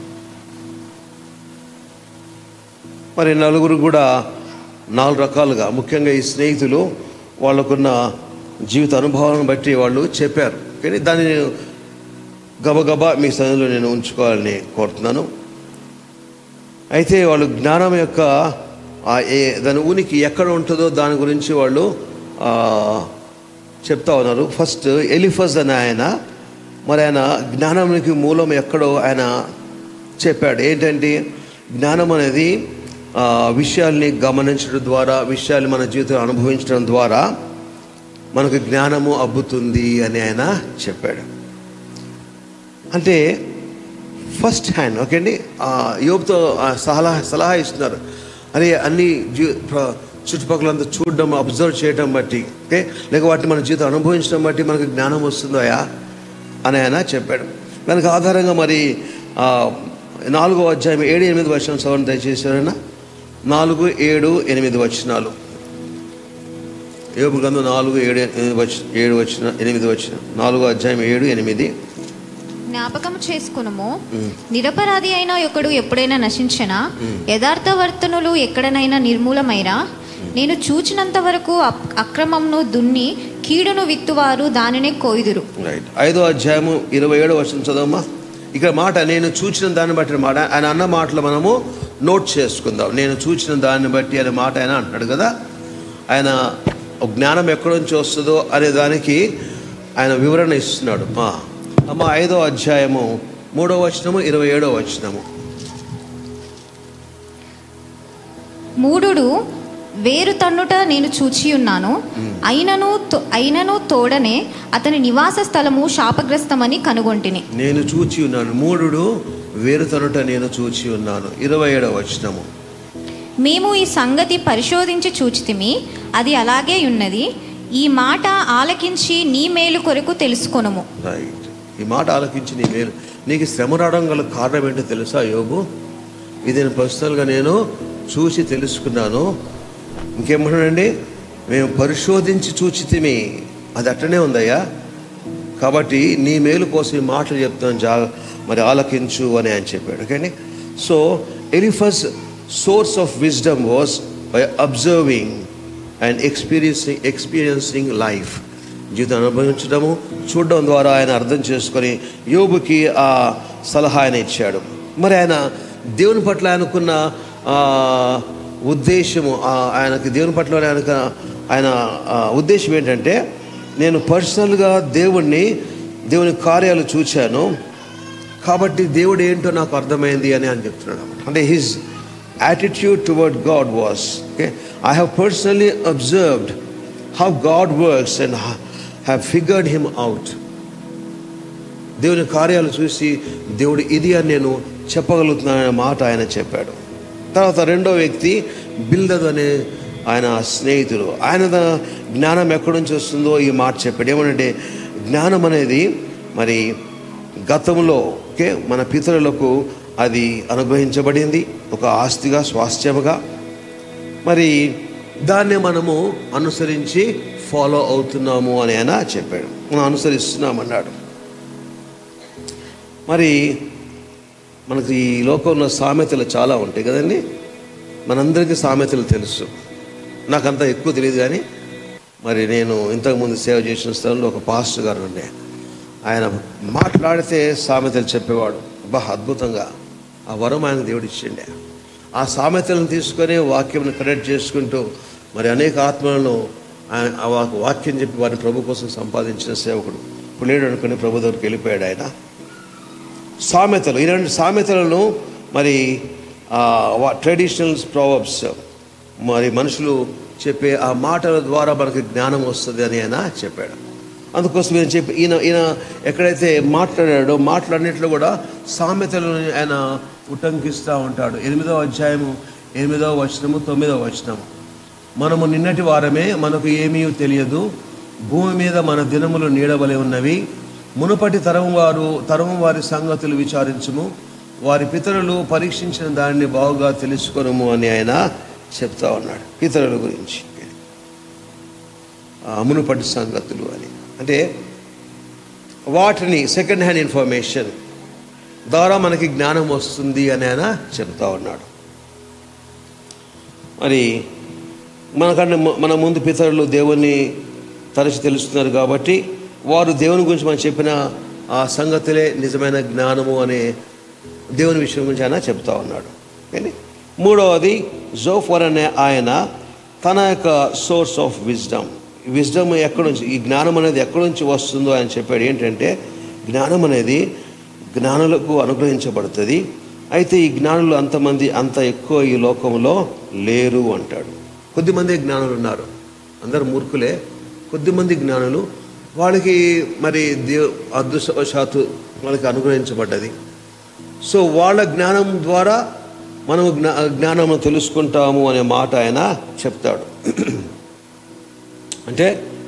మరి నలుగురు కూడా నాలుగు రకాలుగా ముఖ్యంగా ఈ స్నేహితులు వాళ్ళకున్న జీవిత అనుభవాలను బట్టి వాళ్ళు చెప్పారు కానీ దాన్ని నేను గబగబా మీ సన్నిధిలో నేను ఉంచుకోవాలని కోరుతున్నాను అయితే వాళ్ళు జ్ఞానం యొక్క ఆ ఏ దాని ఉనికి ఎక్కడ ఉంటుందో దాని గురించి వాళ్ళు ఆ, చెప్తా ఉన్నారు ఫస్ట్ ఎలిఫస్ అని ఆయన మరి ఆయన జ్ఞానానికి మూలం ఎక్కడో ఆయన చెప్పాడు ఏంటంటే జ్ఞానం అనేది ఆ, విషయాల్ని గమనించడం ద్వారా విషయాల్ని మన జీవితంలో అనుభవించడం ద్వారా మనకు జ్ఞానము అబ్బుతుంది అని ఆయన చెప్పాడు అంటే ఫస్ట్ హ్యాండ్ ఓకే అండి ఆ యోబుతో ఆ సలహా సలహా ఇస్తున్నారు అరే అన్ని జీ ప్ర- చుట్టుపక్కలంతా చూడడం అబ్జర్వ్ చేయడం బట్టి ఓకే లేక వాటిని మన జీవితం అనుభవించడం బట్టి మనకు జ్ఞానం వస్తుందోయా అని ఆయన చెప్పాడు దానికి ఆధారంగా మరి ఆ, నాలుగో అధ్యాయం ఏడు ఎనిమిది వచ్చిన సవరణ దయచేసి ఎవరైనా నాలుగు ఏడు ఎనిమిది వచనాలు యోబు గ్రంథం నాలుగు ఏడు ఎనిమిది వచ్చ ఏడు వచ్చిన ఎనిమిది వచ్చిన నాలుగో అధ్యాయం ఏడు ఎనిమిది జ్ఞాపకం చేసుకునము నిరపరాధి అయిన ఒకడు ఎప్పుడైనా నశించనా యథార్థవర్తనులు ఎక్కడనైనా నిర్మూలమైనా నేను చూచినంత వరకు అక్- అక్రమంను దున్ని కీడును విత్తువారు దానినే కోయుదురు రైట్ ఐదో అధ్యాయము ఇరవై ఏడో వచ్చిన చదవమ్మా ఇక్కడ మాట నేను చూచిన దాన్ని బట్టి మాట ఆయన అన్న మాటలు మనము నోట్ చేసుకుందాం నేను చూచిన దాన్ని బట్టి అనే మాట ఆయన అంటున్నాడు కదా ఆయన ఒక జ్ఞానం ఎక్కడి నుంచి వస్తుందో అనే దానికి ఆయన వివరణ ఇస్తున్నాడు ఆ, అమ్మ ఐదో అధ్యాయము మూడో వచనము ఇరవై ఏడో వచనము మూడుడు వేరు తన్నుట నేను చూచి ఉన్నాను అయినను తో- అయినను తోడనే అతని నివాస స్థలము శాపగ్రస్తమని కనుగొంటిని నేను చూచి ఉన్నాను మూడుడు వేరు తనుట నేను చూచి ఉన్నాను ఇరవై ఏడవ వచనము మేము ఈ సంగతి పరిశోధించి చూచితిమి అది అలాగే ఉన్నది ఈ మాట ఆలకించి నీ మేలు కొరకు తెలుసుకొనుము రైట్ ఈ మాట ఆలకించి నీ మేలు నీకు శ్రమ రావడం గల కారణం ఏంటో తెలుసా యోగు ఇది నేను పర్సనల్గా నేను చూసి తెలుసుకున్నాను ఇంకేమంటాడండి మేము పరిశోధించి చూచితిమి అది అట్టనే ఉందయ్యా కాబట్టి నీ మేలు కోసం ఈ మాటలు చెప్తాను జా మరి ఆలకించు అని ఆయన చెప్పాడు okay so Eliphaz source of wisdom was by observing and experiencing experiencing life జీవితం అనుభవించడము చూడడం ద్వారా ఆయన అర్థం చేసుకొని యోబుకి ఆ సలహా ఆయన ఇచ్చాడు మరి ఆయన దేవుని పట్ల ఆయనకున్న ఆ, ఉద్దేశము ఆ, ఆయనకి దేవుని పట్ల ఆయనకు ఆయన ఆ, ఉద్దేశం ఏంటంటే నేను పర్సనల్గా దేవుణ్ణి దేవుని కార్యాలు చూశాను కాబట్టి దేవుడు ఏంటో నాకు అర్థమైంది అని అని చెప్తున్నాడు అన్నమాట. అంటే his attitude toward God was okay I have personally observed how God works and have figured him out దేవుని కార్యాలు చూసి దేవుడు ఇది అని నేను చెప్పగలుగుతున్నాననే మాట ఆయన చెప్పాడు తర్వాత రెండో వ్యక్తి బిల్దదు అనే ఆయన స్నేహితుడు ఆయన ద- జ్ఞానం ఎక్కడి నుంచి వస్తుందో ఈ మాట చెప్పాడు ఏమనంటే జ్ఞానం అనేది మరి గతంలో ఓకే మన పితరులకు అది అనుగ్రహించబడింది ఒక ఆస్తిగా స్వాస్థ్యముగా మరి దాన్ని మనము అనుసరించి ఫాలో అవుతున్నాము అని ఆయన చెప్పాడు మనం అనుసరిస్తున్నామన్నాడు మరి మనకి ఈ లోకంలో సామెతలు చాలా ఉంటాయి కదండి మనందరికీ సామెతలు తెలుసు నాకంత ఎక్కువ తెలియదు కానీ మరి నేను ఇంతకుముందు సేవ చేసిన స్థలంలో ఒక పాస్టర్ గారు ఉండే ఆయన మాట్లాడితే సామెతలు చెప్పేవాడు బా అద్భుతంగా ఆ వరం ఆయన దేవుడు ఇచ్చిండే ఆ సామెతలను తీసుకొని వాక్యంను కనెక్ట్ చేసుకుంటూ మరి అనేక ఆత్మలను ఆయన ఆ వా- వాక్యం చెప్పి వారిని ప్రభు కోసం సంపాదించిన సేవకుడు ఇప్పుడు లేడు అనుకుని ప్రభు దగ్గరికి వెళ్ళిపోయాడు ఆయన సామెతలు ఈ రెండు సామెతలను మరి ట్రెడిషనల్ ప్రావర్బ్స్ మరి మనుషులు చెప్పే ఆ మాటల ద్వారా మనకి జ్ఞానం వస్తుంది అని ఆయన చెప్పాడు అందుకోసం ఈయన చెప్పి ఈయన ఈయన ఎక్కడైతే మాట్లాడాడో మాట్లాడినట్లు కూడా సామెతలను ఆయన ఉటంకిస్తూ ఉంటాడు ఎనిమిదవ అధ్యాయము ఎనిమిదవ వచనము తొమ్మిదవ వచనము మనము నిన్నటి వారమే మనకు ఏమీ తెలియదు భూమి మీద మన దినములు నీడవలే ఉన్నవి మునుపటి తరం వారు తరం వారి సంగతులు విచారించుము వారి పితరులు పరీక్షించిన దానిని బాగుగా తెలుసుకొనము అని ఆయన చెప్తా ఉన్నాడు పితరుల గురించి ఆ, మునుపటి సంగతులు అని అంటే వాటిని సెకండ్ హ్యాండ్ ఇన్ఫర్మేషన్ ద్వారా మనకి జ్ఞానం వస్తుంది అని ఆయన చెప్తా ఉన్నాడు మరి మనకంటే ము- మన ముందు పితరులు దేవుణ్ణి తరచి తెలుస్తున్నారు కాబట్టి వారు దేవుని గురించి మనం చెప్పిన ఆ సంగతులే నిజమైన జ్ఞానము అనే దేవుని విషయం గురించి ఆయన చెప్తా ఉన్నాడు కానీ మూడవది జోఫర్ అనే ఆయన తన యొక్క సోర్స్ ఆఫ్ విజ్డమ్ విజ్డమ్ ఎక్కడి నుంచి ఈ జ్ఞానం అనేది ఎక్కడి నుంచి వస్తుందో ఆయన చెప్పాడు ఏంటంటే జ్ఞానం అనేది జ్ఞానులకు అనుగ్రహించబడుతుంది అయితే ఈ జ్ఞానులు అంతమంది అంత ఎక్కువ ఈ లోకంలో లేరు అంటాడు కొద్దిమంది జ్ఞానులు ఉన్నారు అందరు మూర్ఖులే కొద్దిమంది జ్ఞానులు వాళ్ళకి మరి దేవ్ అదృష్టవశాత్తు వాళ్ళకి అనుగ్రహించబడ్డది సో వాళ్ళ జ్ఞానం ద్వారా మనము జ్ఞా జ్ఞానము తెలుసుకుంటాము అనే మాట ఆయన చెప్తాడు అంటే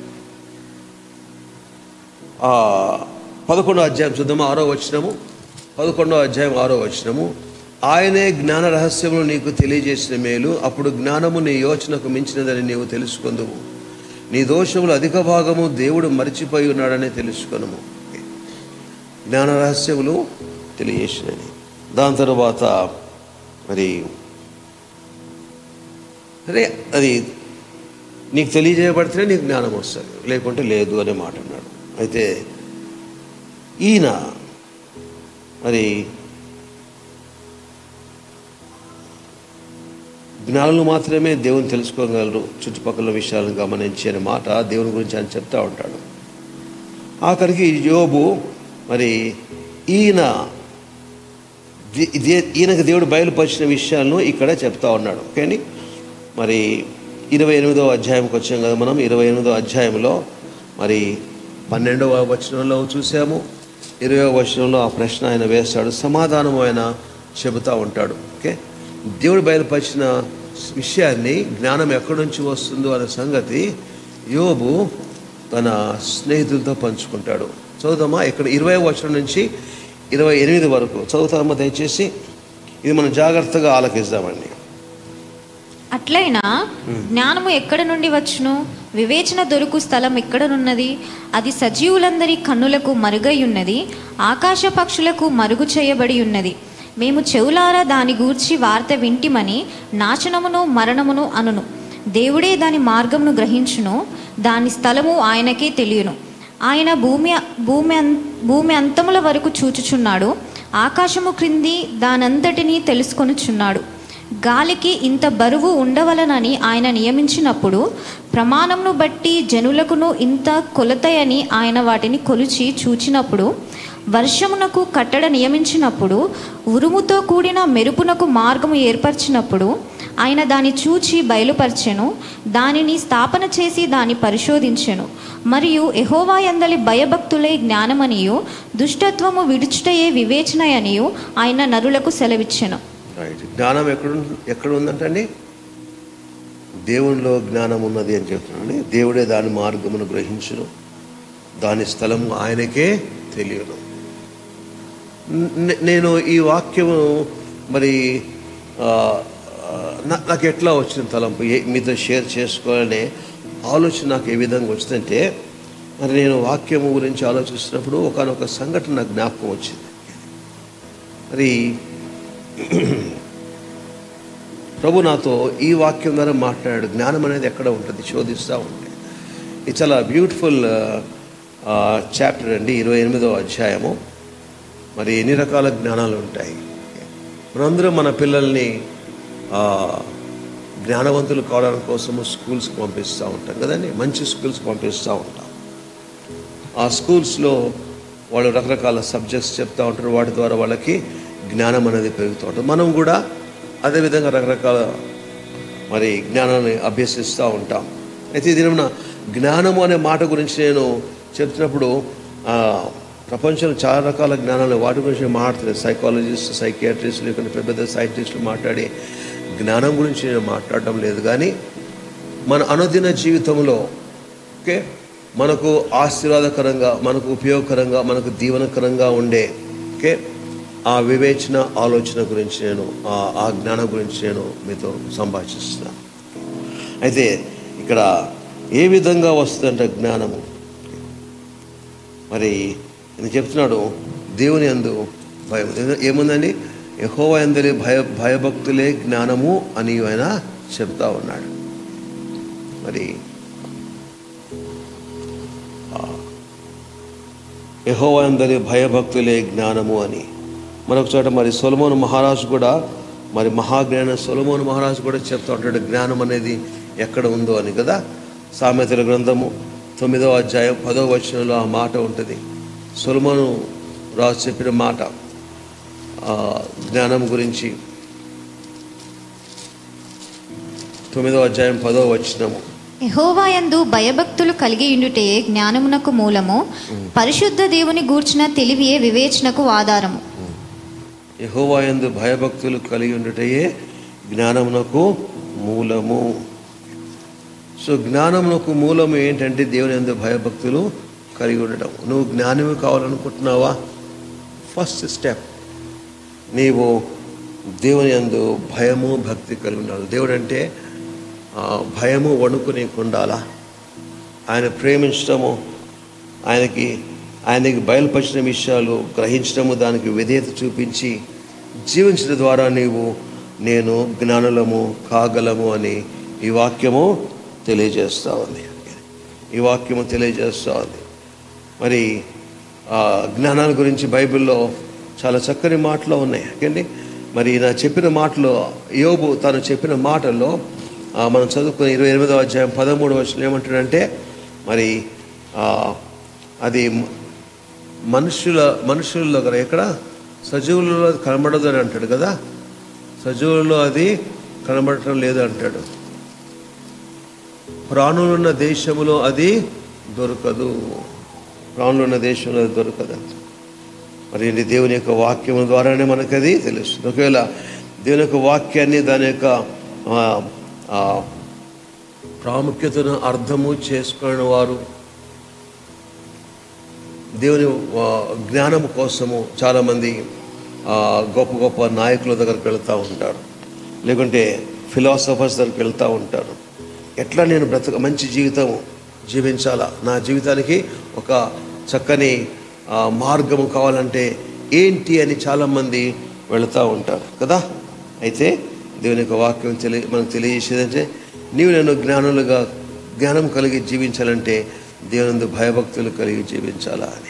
ఆ, పదకొండో అధ్యాయం చూద్దాము ఆరో వచ్చినము పదకొండో అధ్యాయం ఆరో వచ్చినము ఆయనే జ్ఞాన రహస్యమును నీకు తెలియజేసిన మేలు అప్పుడు జ్ఞానము నీ యోచనకు మించినదని నీవు తెలుసుకుందువు నీ దోషములు అధిక భాగము దేవుడు మరిచిపోయి ఉన్నాడని తెలుసుకొనుము జ్ఞాన రహస్యములు తెలియజేసినది దాని తర్వాత మరి అదే అది నీకు తెలియజేయబడితేనే నీకు జ్ఞానం వస్తుంది లేకుంటే లేదు అనే మాట అన్నాడు అయితే ఈయన మరి జ్ఞానులు మాత్రమే దేవుని తెలుసుకోగలరు చుట్టుపక్కల విషయాలను గమనించి అనే మాట దేవుని గురించి ఆయన చెప్తా ఉంటాడు ఆఖరికి యోబు మరి ఈయన ది- ఇదే- ఈయనకు దేవుడు బయలుపరిచిన విషయాలను ఇక్కడ చెప్తా ఉన్నాడు ఓకేని మరి ఇరవై ఎనిమిదో అధ్యాయంకి వచ్చాం కదా మనం ఇరవై ఎనిమిదో అధ్యాయంలో మరి పన్నెండవ వచనంలో చూసాము ఇరవై వచనంలో ఆ ప్రశ్న ఆయన వేస్తాడు సమాధానం ఆయన చెబుతూ ఉంటాడు ఓకే దేవుడు బయలుపరిచిన విషయాన్ని జ్ఞానం ఎక్కడి నుంచి వస్తుందో అనే సంగతి యోబు తన స్నేహితులతో పంచుకుంటాడు చదువుదామా ఇక్కడ ఇరవై వచనం నుంచి ఇరవై ఎనిమిది వరకు చదువుతామా దయచేసి ఇది మనం జాగ్రత్తగా ఆలకిస్తామండి అట్లయినా జ్ఞానము ఎక్కడ నుండి వచ్చును వివేచన దొరుకు స్థలం ఎక్కడనున్నది అది సజీవులందరి కన్నులకు మరుగై ఉన్నది ఆకాశ పక్షులకు మరుగు చేయబడి ఉన్నది మేము చెవులారా దాని గూర్చి వార్త వింటిమని నాశనమును మరణమును అనును దేవుడే దాని మార్గమును గ్రహించును దాని స్థలము ఆయనకే తెలియను ఆయన భూమి భూమి అం- భూమి అంతముల వరకు చూచుచున్నాడు ఆకాశము క్రింది దానంతటినీ తెలుసుకొనుచున్నాడు గాలికి ఇంత బరువు ఉండవలనని ఆయన నియమించినప్పుడు ప్రమాణంను బట్టి జనులకును ఇంత కొలతయని ఆయన వాటిని కొలిచి చూచినప్పుడు వర్షమునకు కట్టడ నియమించినప్పుడు ఉరుముతో కూడిన మెరుపునకు మార్గము ఏర్పరిచినప్పుడు ఆయన దాన్ని చూచి బయలుపరచెను దానిని స్థాపన చేసి దాన్ని పరిశోధించెను మరియు ఎహోవా యందలి భయభక్తులే జ్ఞానమనియు దుష్టత్వము విడుచుటయే వివేచనయనియు ఆయన నరులకు సెలవిచ్చెను రైట్ జ్ఞానం ఎక్కడ ఎక్కడ ఉందంటండి దేవునిలో జ్ఞానం ఉన్నది అని చెప్తున్నాను దేవుడే దాని మార్గమును గ్రహించును దాని స్థలం ఆయనకే తెలియను నే- నేను ఈ వాక్యము మరి ఆ, ఆ, నా- నాకు ఎట్లా వచ్చిన తలంపు ఏ మీతో షేర్ చేసుకోవాలనే ఆలోచన నాకు ఏ విధంగా వచ్చిందంటే మరి నేను వాక్యము గురించి ఆలోచిస్తున్నప్పుడు ఒకనొక సంఘటన నాకు జ్ఞాపకం వచ్చింది మరి ప్రభు నాతో ఈ వాక్యం ద్వారా మాట్లాడాడు జ్ఞానం అనేది ఎక్కడ ఉంటుంది శోధిస్తూ ఉంటే ఇది చాలా బ్యూటిఫుల్ చాప్టర్ అండి ఇరవై ఎనిమిదో అధ్యాయము మరి ఎన్ని రకాల జ్ఞానాలు ఉంటాయి మనందరం మన పిల్లల్ని ఆ, జ్ఞానవంతులు కావడానికి కోసము స్కూల్స్కి పంపిస్తూ ఉంటాం కదండి మంచి స్కూల్స్కి పంపిస్తూ ఉంటాం ఆ స్కూల్స్లో వాళ్ళు రకరకాల సబ్జెక్ట్స్ చెప్తూ ఉంటారు వాటి ద్వారా వాళ్ళకి జ్ఞానం అనేది పెరుగుతూ ఉంటుంది మనం కూడా అదేవిధంగా రకరకాల మరి జ్ఞానాన్ని అభ్యసిస్తూ ఉంటాం అయితే ఈ దినమున జ్ఞానము అనే మాట గురించి నేను చెప్తున్నప్పుడు ఆ, ప్రపంచంలో చాలా రకాల జ్ఞానాలు వాటి గురించి మాట్లాడుతుంది సైకాలజిస్ట్ సైకియాట్రిస్టులు లేకుంటే పెద్ద పెద్ద సైంటిస్టులు మాట్లాడి జ్ఞానం గురించి నేను మాట్లాడటం లేదు కానీ మన అనుదిన జీవితంలో ఓకే మనకు ఆశీర్వాదకరంగా మనకు ఉపయోగకరంగా మనకు దీవనకరంగా ఉండే ఓకే ఆ వివేచన ఆలోచన గురించి నేను ఆ- ఆ జ్ఞానం గురించి నేను మీతో సంభాషిస్తున్నాను అయితే ఇక్కడ ఏ విధంగా వస్తుందంట జ్ఞానము మరి నేను చెప్తున్నాడు దేవుని అందు భయం ఏముందండి యహోవా అందరి భయ భయభక్తులే జ్ఞానము అని ఆయన చెప్తా ఉన్నాడు మరి యహోవా అందరి భయభక్తులే జ్ఞానము అని మరొక చోట మరి సొలమోను మహారాజు కూడా మరి మహాజ్ఞాన సొలమోను మహారాజు కూడా చెప్తా ఉంటాడు జ్ఞానం అనేది ఎక్కడ ఉందో అని కదా సామెతల గ్రంథము తొమ్మిదవ అధ్యాయం పదవ వచనంలో ఆ మాట ఉంటుంది సొలమోను రాజు చెప్పిన మాట ఆ, జ్ఞానం గురించి తొమ్మిదవ అధ్యాయం పదవ వచనము యెహోవాయందు భయభక్తులు కలిగి ఉండుటే జ్ఞానమునకు మూలము పరిశుద్ధ దేవుని గూర్చిన తెలివియే వివేచనకు ఆధారము యహోవాయందు భయభక్తులు కలిగి ఉండుటయే జ్ఞానమునకు మూలము సో జ్ఞానమునకు మూలము ఏంటంటే దేవుని యందు భయభక్తులు కలిగి ఉండటం నువ్వు జ్ఞానము కావాలనుకుంటున్నావా ఫస్ట్ స్టెప్ నీవు దేవుని యందు భయము భక్తి కలిగి ఉండాలి దేవుడు అంటే ఆ, భయము వణుకు నీకు ఉండాలా ఆయన ప్రేమించడము ఆయనకి ఆయనకి బయలుపరిచిన విషయాలు గ్రహించడము దానికి విధేయత చూపించి జీవించడం ద్వారా నీవు నేను జ్ఞానులము కాగలము అని ఈ వాక్యము తెలియజేస్తూ ఉంది ఈ వాక్యము తెలియజేస్తూ ఉంది మరి ఆ జ్ఞానాల గురించి బైబిల్లో చాలా చక్కని మాటలు ఉన్నాయి ఓకేండి మరి నా చెప్పిన మాటలో యోబు తను చెప్పిన మాటల్లో ఆ, మనం చదువుకున్న ఇరవై ఎనిమిదవ అధ్యాయం పదమూడు వచ్చిన ఏమంటాడంటే మరి ఆ, అది మ- మనుషుల మనుషుల్లో కదా ఎక్కడ సజీవులలో అది కనబడదు అని అంటాడు కదా సజీవులలో అది కనబడటం లేదు అంటాడు ప్రాణులున్న దేశములో అది దొరకదు ప్రాణులున్న దేశంలో అది దొరకదు మరి ఇది దేవుని యొక్క వాక్యం ద్వారానే మనకు అది తెలుస్తుంది ఒకవేళ దేవుని యొక్క వాక్యాన్ని దాని యొక్క ఆ, ఆ, ప్రాముఖ్యతను అర్థము చేసుకుని వారు దేవుని ఆ, జ్ఞానం కోసము చాలామంది ఆ, గొప్ప గొప్ప నాయకుల దగ్గరికి వెళ్తూ ఉంటారు లేకుంటే ఫిలాసఫర్స్ దగ్గరికి వెళ్తూ ఉంటారు ఎట్లా నేను బ్రతక మంచి జీవితం జీవించాలా నా జీవితానికి ఒక చక్కని ఆ, మార్గము కావాలంటే ఏంటి అని చాలామంది వెళుతూ ఉంటారు కదా అయితే దేవుని యొక్క వాక్యం తెలియ మనకు తెలియజేసేదంటే నీవు నేను జ్ఞానులుగా జ్ఞానం కలిగి జీవించాలంటే దేవుని భయభక్తులు కలిగి జీవించాలా అని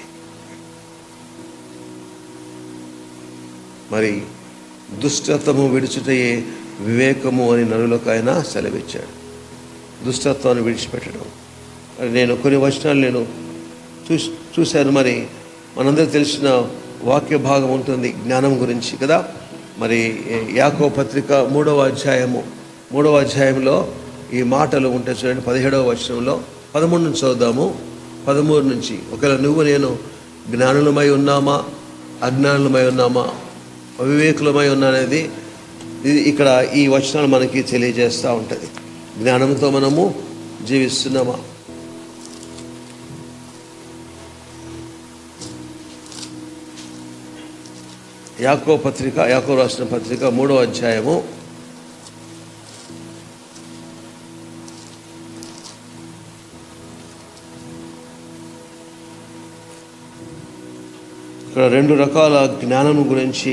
మరి దుష్టత్వము విడిచుటయే వివేకము అని నరులకు ఆయన సెలవిచ్చాడు దుష్టత్వాన్ని విడిచిపెట్టడం మరి నేను కొన్ని వచనాలు నేను చూసి చూశాను మరి మనందరూ తెలిసిన వాక్య భాగం ఉంటుంది జ్ఞానం గురించి కదా మరి యాకో పత్రిక మూడవ అధ్యాయము మూడవ అధ్యాయంలో ఈ మాటలు ఉంటాయి చూడండి పదిహేడవ వచనంలో పదమూడు నుంచి చదువుదాము పదమూడు నుంచి ఒకవేళ నువ్వు నేను జ్ఞానులమై ఉన్నామా అజ్ఞానులమై ఉన్నామా అవివేకులమై ఉన్నా అనేది ఇది ఇక్కడ ఈ వచనాలు మనకి తెలియజేస్తూ ఉంటుంది జ్ఞానంతో మనము జీవిస్తున్నామా యాకో పత్రిక యాకో రాసిన పత్రిక మూడో అధ్యాయము ఇక్కడ రెండు రకాల జ్ఞానం గురించి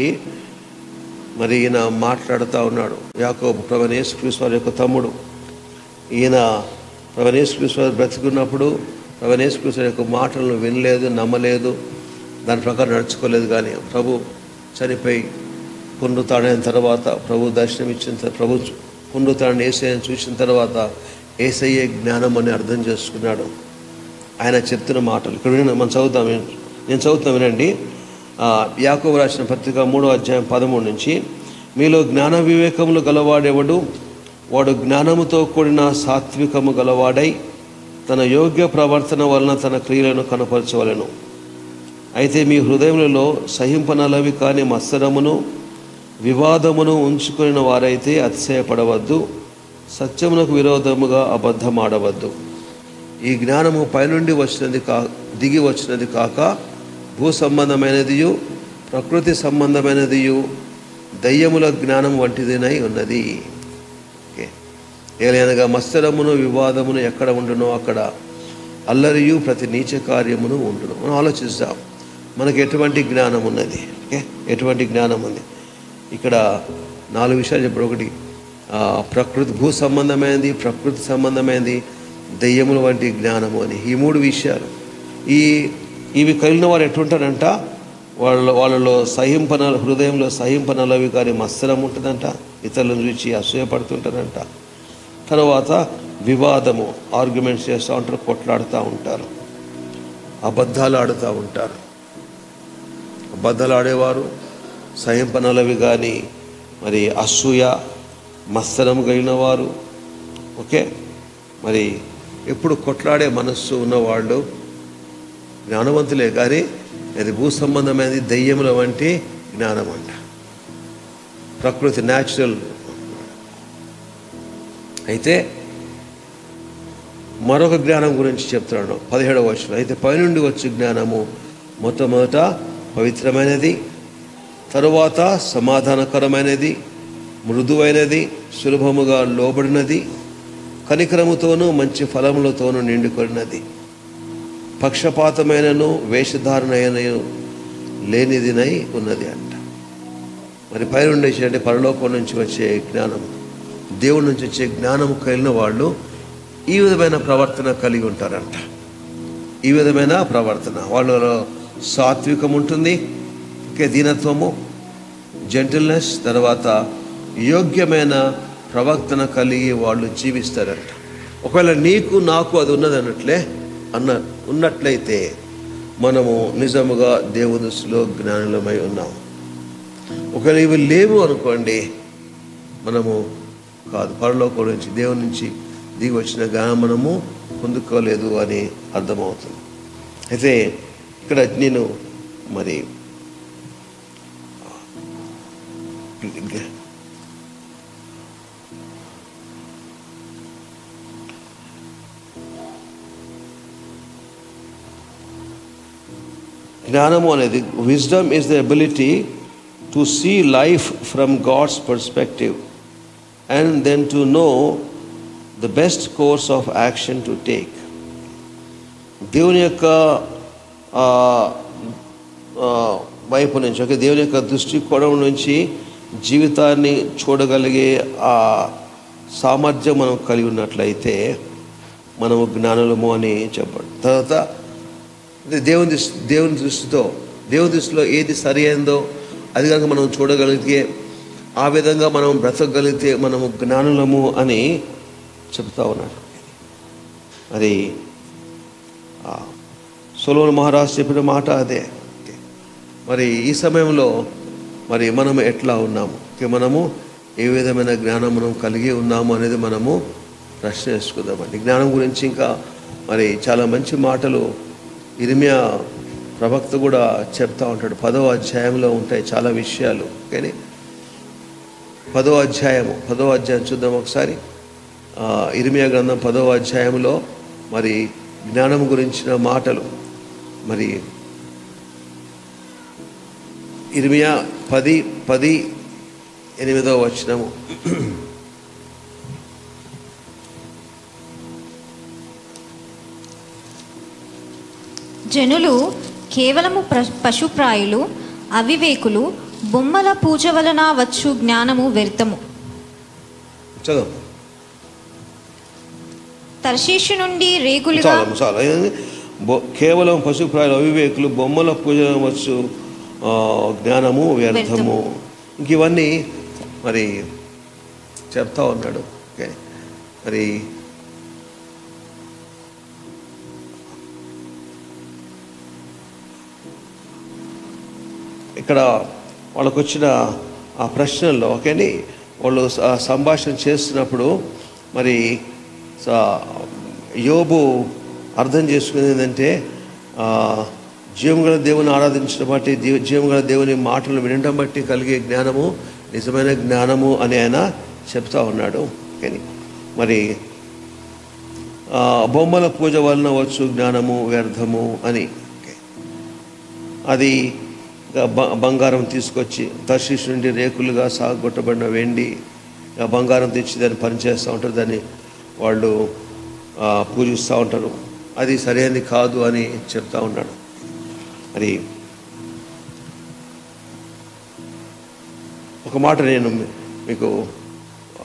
మరి ఈయన మాట్లాడుతూ ఉన్నాడు యాకోబు ప్రవణేశ్ క్రీశ్వర్ యొక్క తమ్ముడు ఈయన ప్రవణేశ్ క్రీశ్వర్ బ్రతికున్నప్పుడు ప్రవణేశ్ క్రీశ్వర్ యొక్క మాటలను వినలేదు నమ్మలేదు దాని ప్రకారం నడుచుకోలేదు కానీ ప్రభు చనిపోయి పునరుతాడైన తర్వాత ప్రభు దర్శనం ఇచ్చిన తర్వాత ప్రభు పునరుతాడని ఏసయ్యని చూసిన తర్వాత ఏసయ్యే జ్ఞానం అని అర్థం చేసుకున్నాడు ఆయన చెప్తున్న మాటలు ఇక్కడ వినండి, మనం చదువుతాం నేను చదువుతాం వినండి ఆ, యాకోబు రాసిన పత్రిక మూడో అధ్యాయం పదమూడు నుంచి మీలో జ్ఞాన వివేకములు గలవాడెవడు వాడు జ్ఞానముతో కూడిన సాత్వికము గలవాడై తన యోగ్య ప్రవర్తన వలన తన క్రియలను కనపరచవలెను అయితే మీ హృదయములలో సహింపనలవి కాని మత్సరమును వివాదమును ఉంచుకుని వారైతే అతిశయపడవద్దు సత్యమునకు విరోధముగా అబద్ధమాడవద్దు ఈ జ్ఞానము పైనుండి వచ్చినది కా దిగి వచ్చినది కాక భూ సంబంధమైనదియు ప్రకృతి సంబంధమైనదియు దయ్యముల జ్ఞానం వంటిదినై ఉన్నది ఓకే ఏలైనగా మత్సరమును వివాదమును ఎక్కడ ఉండునో అక్కడ అల్లరియు ప్రతి నీచ కార్యమును ఉండును మనం ఆలోచిస్తాం మనకి ఎటువంటి జ్ఞానం ఉన్నది ఓకే ఎటువంటి జ్ఞానం ఉంది ఇక్కడ నాలుగు విషయాలు చెప్పాడు ఒకటి ఆ, ప్రకృతి భూ సంబంధమైనది ప్రకృతి సంబంధమైనది దెయ్యముల వంటి జ్ఞానము అని ఈ మూడు విషయాలు ఈ ఇవి కలిగిన వారు ఎట్లుంటారంట వాళ్ళ వాళ్ళలో సహింపన హృదయంలో సహింపనలవి కానీ మత్సరం ఉంటుందంట ఇతరులను చూసి అసూయపడుతుంటారంట తర్వాత వివాదము ఆర్గ్యుమెంట్స్ చేస్తూ ఉంటారు కొట్లాడుతూ ఉంటారు అబద్ధాలు ఆడుతూ ఉంటారు అబద్ధాలు ఆడేవారు సహింపనలవి కానీ మరి అసూయ మత్సరం కలిగిన వారు ఓకే మరి ఎప్పుడు కొట్లాడే మనస్సు ఉన్నవాళ్ళు జ్ఞానవంతులే కానీ అది భూ సంబంధమైనది దయ్యముల వంటి జ్ఞానం అంట ప్రకృతి న్యాచురల్ అయితే మరొక జ్ఞానం గురించి చెప్తున్నాడు పదిహేడవ వర్షం అయితే పైనుండి వచ్చే జ్ఞానము మొట్టమొదట పవిత్రమైనది తరువాత సమాధానకరమైనది మృదువైనది సులభముగా లోబడినది కనికరముతోనూ మంచి ఫలములతోనూ నిండుకొనినది పక్షపాతమైనను వేషధారణయనను లేనిదినై ఉన్నది అంట మరి పైనుండి అంటే పరలోకం నుంచి వచ్చే జ్ఞానం దేవుడి నుంచి వచ్చే జ్ఞానం కలిగిన వాళ్ళు ఈ విధమైన ప్రవర్తన కలిగి ఉంటారంట ఈ విధమైన ప్రవర్తన వాళ్ళలో సాత్వికం ఉంటుంది ఓకే దీనత్వము జెంటిల్నెస్ తర్వాత యోగ్యమైన ప్రవర్తన కలిగి వాళ్ళు జీవిస్తారంట ఒకవేళ నీకు నాకు అది ఉన్నది అన్నట్లే అన్న ఉన్నట్లయితే మనము నిజముగా దేవుని దృష్టిలో జ్ఞానులమై ఉన్నాం ఒకవేళ ఇవి లేవు అనుకోండి మనము కాదు పరలోకం నుంచి దేవుని నుంచి దిగి వచ్చిన జ్ఞానం మనము పొందుకోలేదు అని అర్థమవుతుంది అయితే ఇక్కడ నేను మరి జ్ఞానము అనేది wisdom is the ability to see life from God's perspective and then to know the best course of action to take దేవుని యొక్క ఆ, ఆ, వైపు నుంచి ఓకే దేవుని యొక్క దృష్టికోణం నుంచి జీవితాన్ని చూడగలిగే ఆ సామర్థ్యం మనం కలిగి ఉన్నట్లయితే మనము జ్ఞానులము అని చెప్పాడు తర్వాత అంటే దేవుని దృష్టి దేవుని దృష్టితో దేవుని దృష్టిలో ఏది సరి అయిందో అది కనుక మనం చూడగలిగితే ఆ విధంగా మనం బ్రతకగలిగితే మనము జ్ఞానులము అని చెప్తా ఉన్నాడు మరి సొలోన్ మహారాజు చెప్పిన మాట అదే మరి ఈ సమయంలో మరి మనం ఎట్లా ఉన్నాము ఓకే, మనము ఏ విధమైన జ్ఞానం మనం కలిగి ఉన్నాము అనేది మనము ప్రశ్న వేసుకుందామండి జ్ఞానం గురించి ఇంకా మరి చాలా మంచి మాటలు ఇరిమియా ప్రవక్త కూడా చెప్తా ఉంటాడు పదో అధ్యాయంలో ఉంటాయి చాలా విషయాలు కానీ పదో అధ్యాయము పదో అధ్యాయం చూద్దాం ఒకసారి ఆ, ఇరిమియా గ్రంథం పదో అధ్యాయంలో మరి జ్ఞానం గురించిన మాటలు మరి ఇరిమియా పది పది ఎనిమిదో వచనము జనులు కేవలము ప్ర- పశుప్రాయులు అవివేకులు బొమ్మల పూజ వలన వచ్చు జ్ఞానము వ్యర్థము చదువు తర్షీషు నుండి రేకులుగా చాలా చాలా ఏంది? బొ- కేవలం పశుప్రాయులు అవివేకులు బొమ్మల పూజ వచ్చు ఆ, జ్ఞానము వ్యర్థము ఇంక ఇవన్నీ మరి చెప్తా ఉన్నాడు ఓకే మరి ఇక్కడ వాళ్ళకు వచ్చిన ఆ ప్రశ్నల్లో ఓకేని వాళ్ళు స- సంభాషణ చేస్తున్నప్పుడు మరి స- యోబు అర్థం చేసుకునేది ఏంటంటే ఆ, జీవగల దేవుని ఆరాధించడం బట్టి జీవ జీవగల దేవుని మాటలు వినడం బట్టి కలిగే జ్ఞానము నిజమైన జ్ఞానము అని ఆయన చెప్తా ఉన్నాడు కానీ మరి ఆ, బొమ్మల పూజ వలన వచ్చు జ్ఞానము వ్యర్థము అని ఓకే. అది ఇక బ- బంగారం తీసుకొచ్చి తర్షీష్ నుండి రేకులుగా సాగొట్టబడిన వెండి ఆ బంగారం తెచ్చి దాన్ని పనిచేస్తూ ఉంటారు దాన్ని వాళ్ళు ఆ, పూజిస్తూ ఉంటారు అది సరైనది కాదు అని చెప్తా ఉన్నాడు మరి ఒక మాట నేను మీ- మీకు ఆ,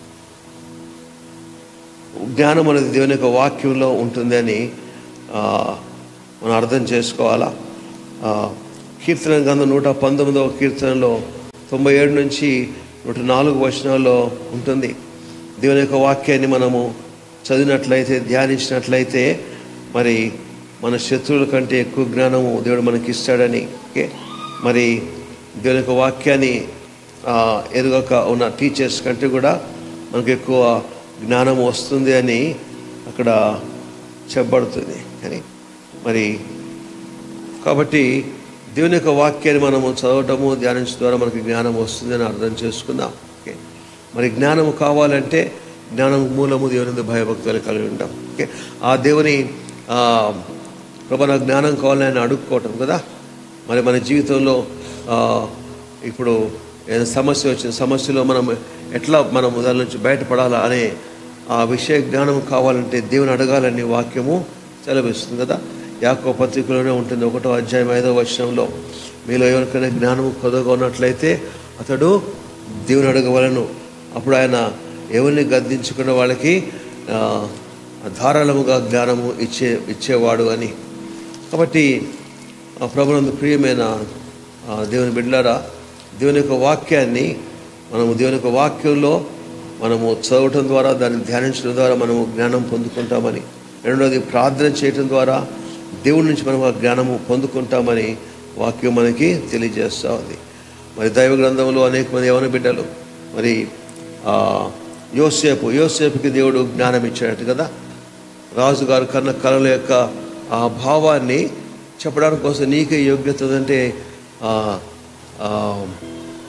జ్ఞానం అనేది దేవుని యొక్క వాక్యంలో ఉంటుంది అని ఆ, మనం అర్థం చేసుకోవాలా ఆ, కీర్తన గ్రంథం నూట పంతొమ్మిదవ కీర్తనలో తొంభై ఏడు నుంచి నూట నాలుగు వచనాల్లో ఉంటుంది దేవుని యొక్క వాక్యాన్ని మనము చదివినట్లయితే ధ్యానించినట్లయితే మరి మన శత్రువుల కంటే ఎక్కువ జ్ఞానము దేవుడు మనకి ఇస్తాడని ఓకే మరి దేవుని యొక్క వాక్యాన్ని ఆ, ఎరుగక ఉన్న టీచర్స్ కంటే కూడా మనకు ఎక్కువ జ్ఞానం వస్తుంది అని అక్కడ చెప్పబడుతుంది కానీ మరి కాబట్టి దేవుని యొక్క వాక్యాన్ని మనము చదవటము ధ్యానించడం ద్వారా మనకి జ్ఞానం వస్తుందని అర్థం చేసుకుందాం ఓకే మరి జ్ఞానము కావాలంటే జ్ఞానం మూలము దేవుని భయభక్తులు కలిగి ఉంటాం ఓకే ఆ దేవుని ఆ, ప్రభా నాకు జ్ఞానం కావాలని ఆయన అడుక్కోవటం కదా మరి మన జీవితంలో ఆ, ఇప్పుడు ఏదైనా సమస్య వచ్చిన సమస్యలో మనం ఎట్లా మనం దాని నుంచి బయటపడాలా అనే ఆ విషయ జ్ఞానం కావాలంటే దేవుని అడగాలని వాక్యము సెలవిస్తుంది కదా యాకో పత్రికలోనే ఉంటుంది ఒకటో అధ్యాయం ఐదో వచనంలో మీలో ఎవరికైనా జ్ఞానము కొదగా ఉన్నట్లయితే అతడు దేవుని అడగవలను అప్పుడు ఆయన ఎవరిని గద్దించుకున్న వాళ్ళకి ఆ, ధారాళముగా జ్ఞానము ఇచ్చే ఇచ్చేవాడు అని కాబట్టి ఆ ప్రభునందు ప్రియమైన ఆ, దేవుని బిడ్డలారా దేవుని యొక్క వాక్యాన్ని మనము దేవుని యొక్క వాక్యంలో మనము చదవటం ద్వారా దాన్ని ధ్యానించడం ద్వారా మనము జ్ఞానం పొందుకుంటామని రెండవది ప్రార్థన చేయటం ద్వారా దేవుడి నుంచి మనం ఆ జ్ఞానము పొందుకుంటామని వాక్యం మనకి తెలియజేస్తూ ఉంది మరి దైవ గ్రంథంలో అనేక మంది యవన బిడ్డలు మరి ఆ, యోసేపు యోసేపుకి దేవుడు జ్ఞానం ఇచ్చాడట కదా రాజుగారు కన్న కళల యొక్క ఆ భావాన్ని చెప్పడానికి కోసం నీకే యోగ్యత ఉందంటే ఆ, ఆ,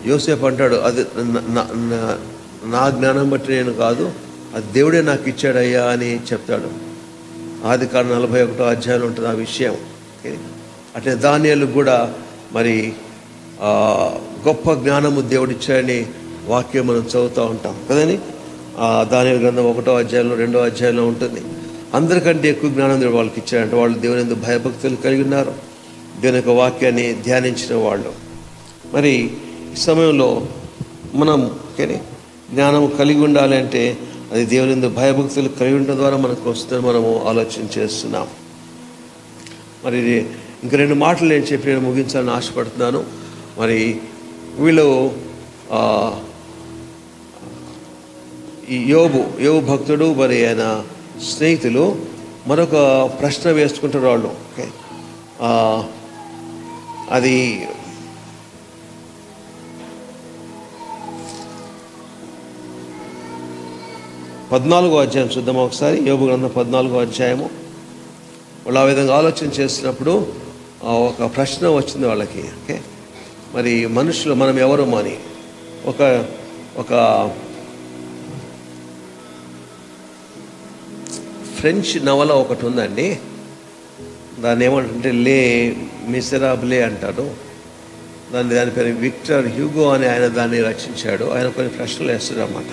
యోసేపు అంటాడు అది నా- నా- నా- నా జ్ఞానం బట్టి నేను కాదు అది దేవుడే నాకు ఇచ్చాడయ్యా అని చెప్తాడు ఆది కాలం నలభై ఒకటో అధ్యాయంలో ఉంటుంది ఆ విషయం ఓకే అట్లే దానియాలకు కూడా మరి ఆ, గొప్ప జ్ఞానము దేవుడిచ్చాడని వాక్యం మనం చదువుతూ ఉంటాం కదండి ఆ దానియాల గ్రంథం ఒకటో అధ్యాయంలో రెండో అధ్యాయంలో ఉంటుంది అందరికంటే ఎక్కువ జ్ఞానం దేవుడు వాళ్ళకి ఇచ్చాడంటే వాళ్ళు దేవుని ఎందుకు భయభక్తులు కలిగి ఉన్నారు దేవుని యొక్క వాక్యాన్ని ధ్యానించిన వాళ్ళు మరి ఈ సమయంలో మనం ఓకేనే జ్ఞానం కలిగి ఉండాలి అంటే అది దేవుని ఎందు భయభక్తులు కలిగి ఉండడం ద్వారా మనకు వస్తుందని మనము ఆలోచన చేస్తున్నాం మరి ఇది ఇంక రెండు మాటలు నేను చెప్పి నేను ముగించాలని ఆశపడుతున్నాను మరి వీళ్ళు ఆ, ఈ యోబు యోబు భక్తుడు మరి ఆయన స్నేహితులు మరొక ప్రశ్న వేసుకుంటారు వాళ్ళు ఓకే ఆ, అది పద్నాలుగో అధ్యాయం చూద్దాం ఒకసారి యోబు గ్రంథం పద్నాలుగో అధ్యాయము వాళ్ళు ఆ విధంగా ఆలోచన చేసినప్పుడు ఆ, ఒక ప్రశ్న వచ్చింది వాళ్ళకి ఓకే మరి మనుషులు మనం ఎవరు అని ఒక ఒక ఫ్రెంచ్ నవల ఒకటి ఉందండి దాన్ని ఏమంటే లే మిసరాబ్లే అంటారు దాన్ని దాని పేరు విక్టర్ హ్యూగో అని ఆయన దాన్ని రచించాడు ఆయన కొన్ని ప్రశ్నలు వేస్తాడు అన్నమాట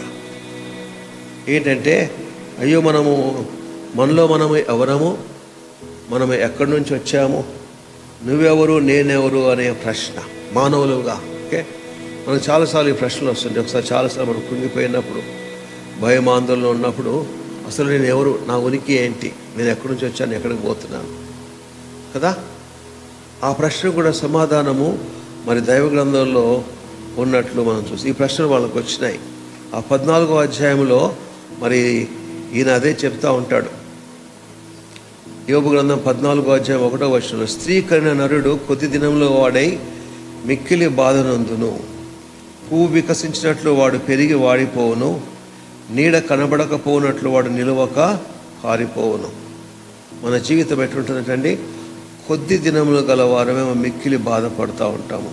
ఏంటంటే అయ్యో మనము మనలో మనము ఎవరము మనము ఎక్కడి నుంచి వచ్చాము నువ్వెవరు నేనెవరు అనే ప్రశ్న మానవులుగా ఓకే మనకు చాలాసార్లు ఈ ప్రశ్నలు వస్తుంటాయి ఒకసారి చాలాసార్లు మనం కుంగిపోయినప్పుడు భయం ఆందోళన ఉన్నప్పుడు అసలు నేను ఎవరు నా ఉనికి ఏంటి నేను ఎక్కడి నుంచి వచ్చాను ఎక్కడికి పోతున్నాను కదా ఆ ప్రశ్న కూడా సమాధానము మరి దైవ గ్రంథంలో ఉన్నట్లు మనం చూసి ఈ ప్రశ్నలు వాళ్ళకు వచ్చినాయి ఆ పద్నాలుగో అధ్యాయంలో మరి ఈయన అదే చెప్తా ఉంటాడు యోబు గ్రంథం పద్నాలుగో అధ్యాయం ఒకటో వచనంలో స్త్రీ కరిన నరుడు కొద్ది దినంలో వాడై మిక్కిలి బాధనందును పువ్వు వికసించినట్లు వాడు పెరిగి వాడిపోవును నీడ కనబడకపోనట్లు వాడు నిలవక పారిపోవును మన జీవితం ఎట్లుంటుందంటండి కొద్ది దినములు గల వారమే మనం మిక్కిలి బాధపడుతూ ఉంటాము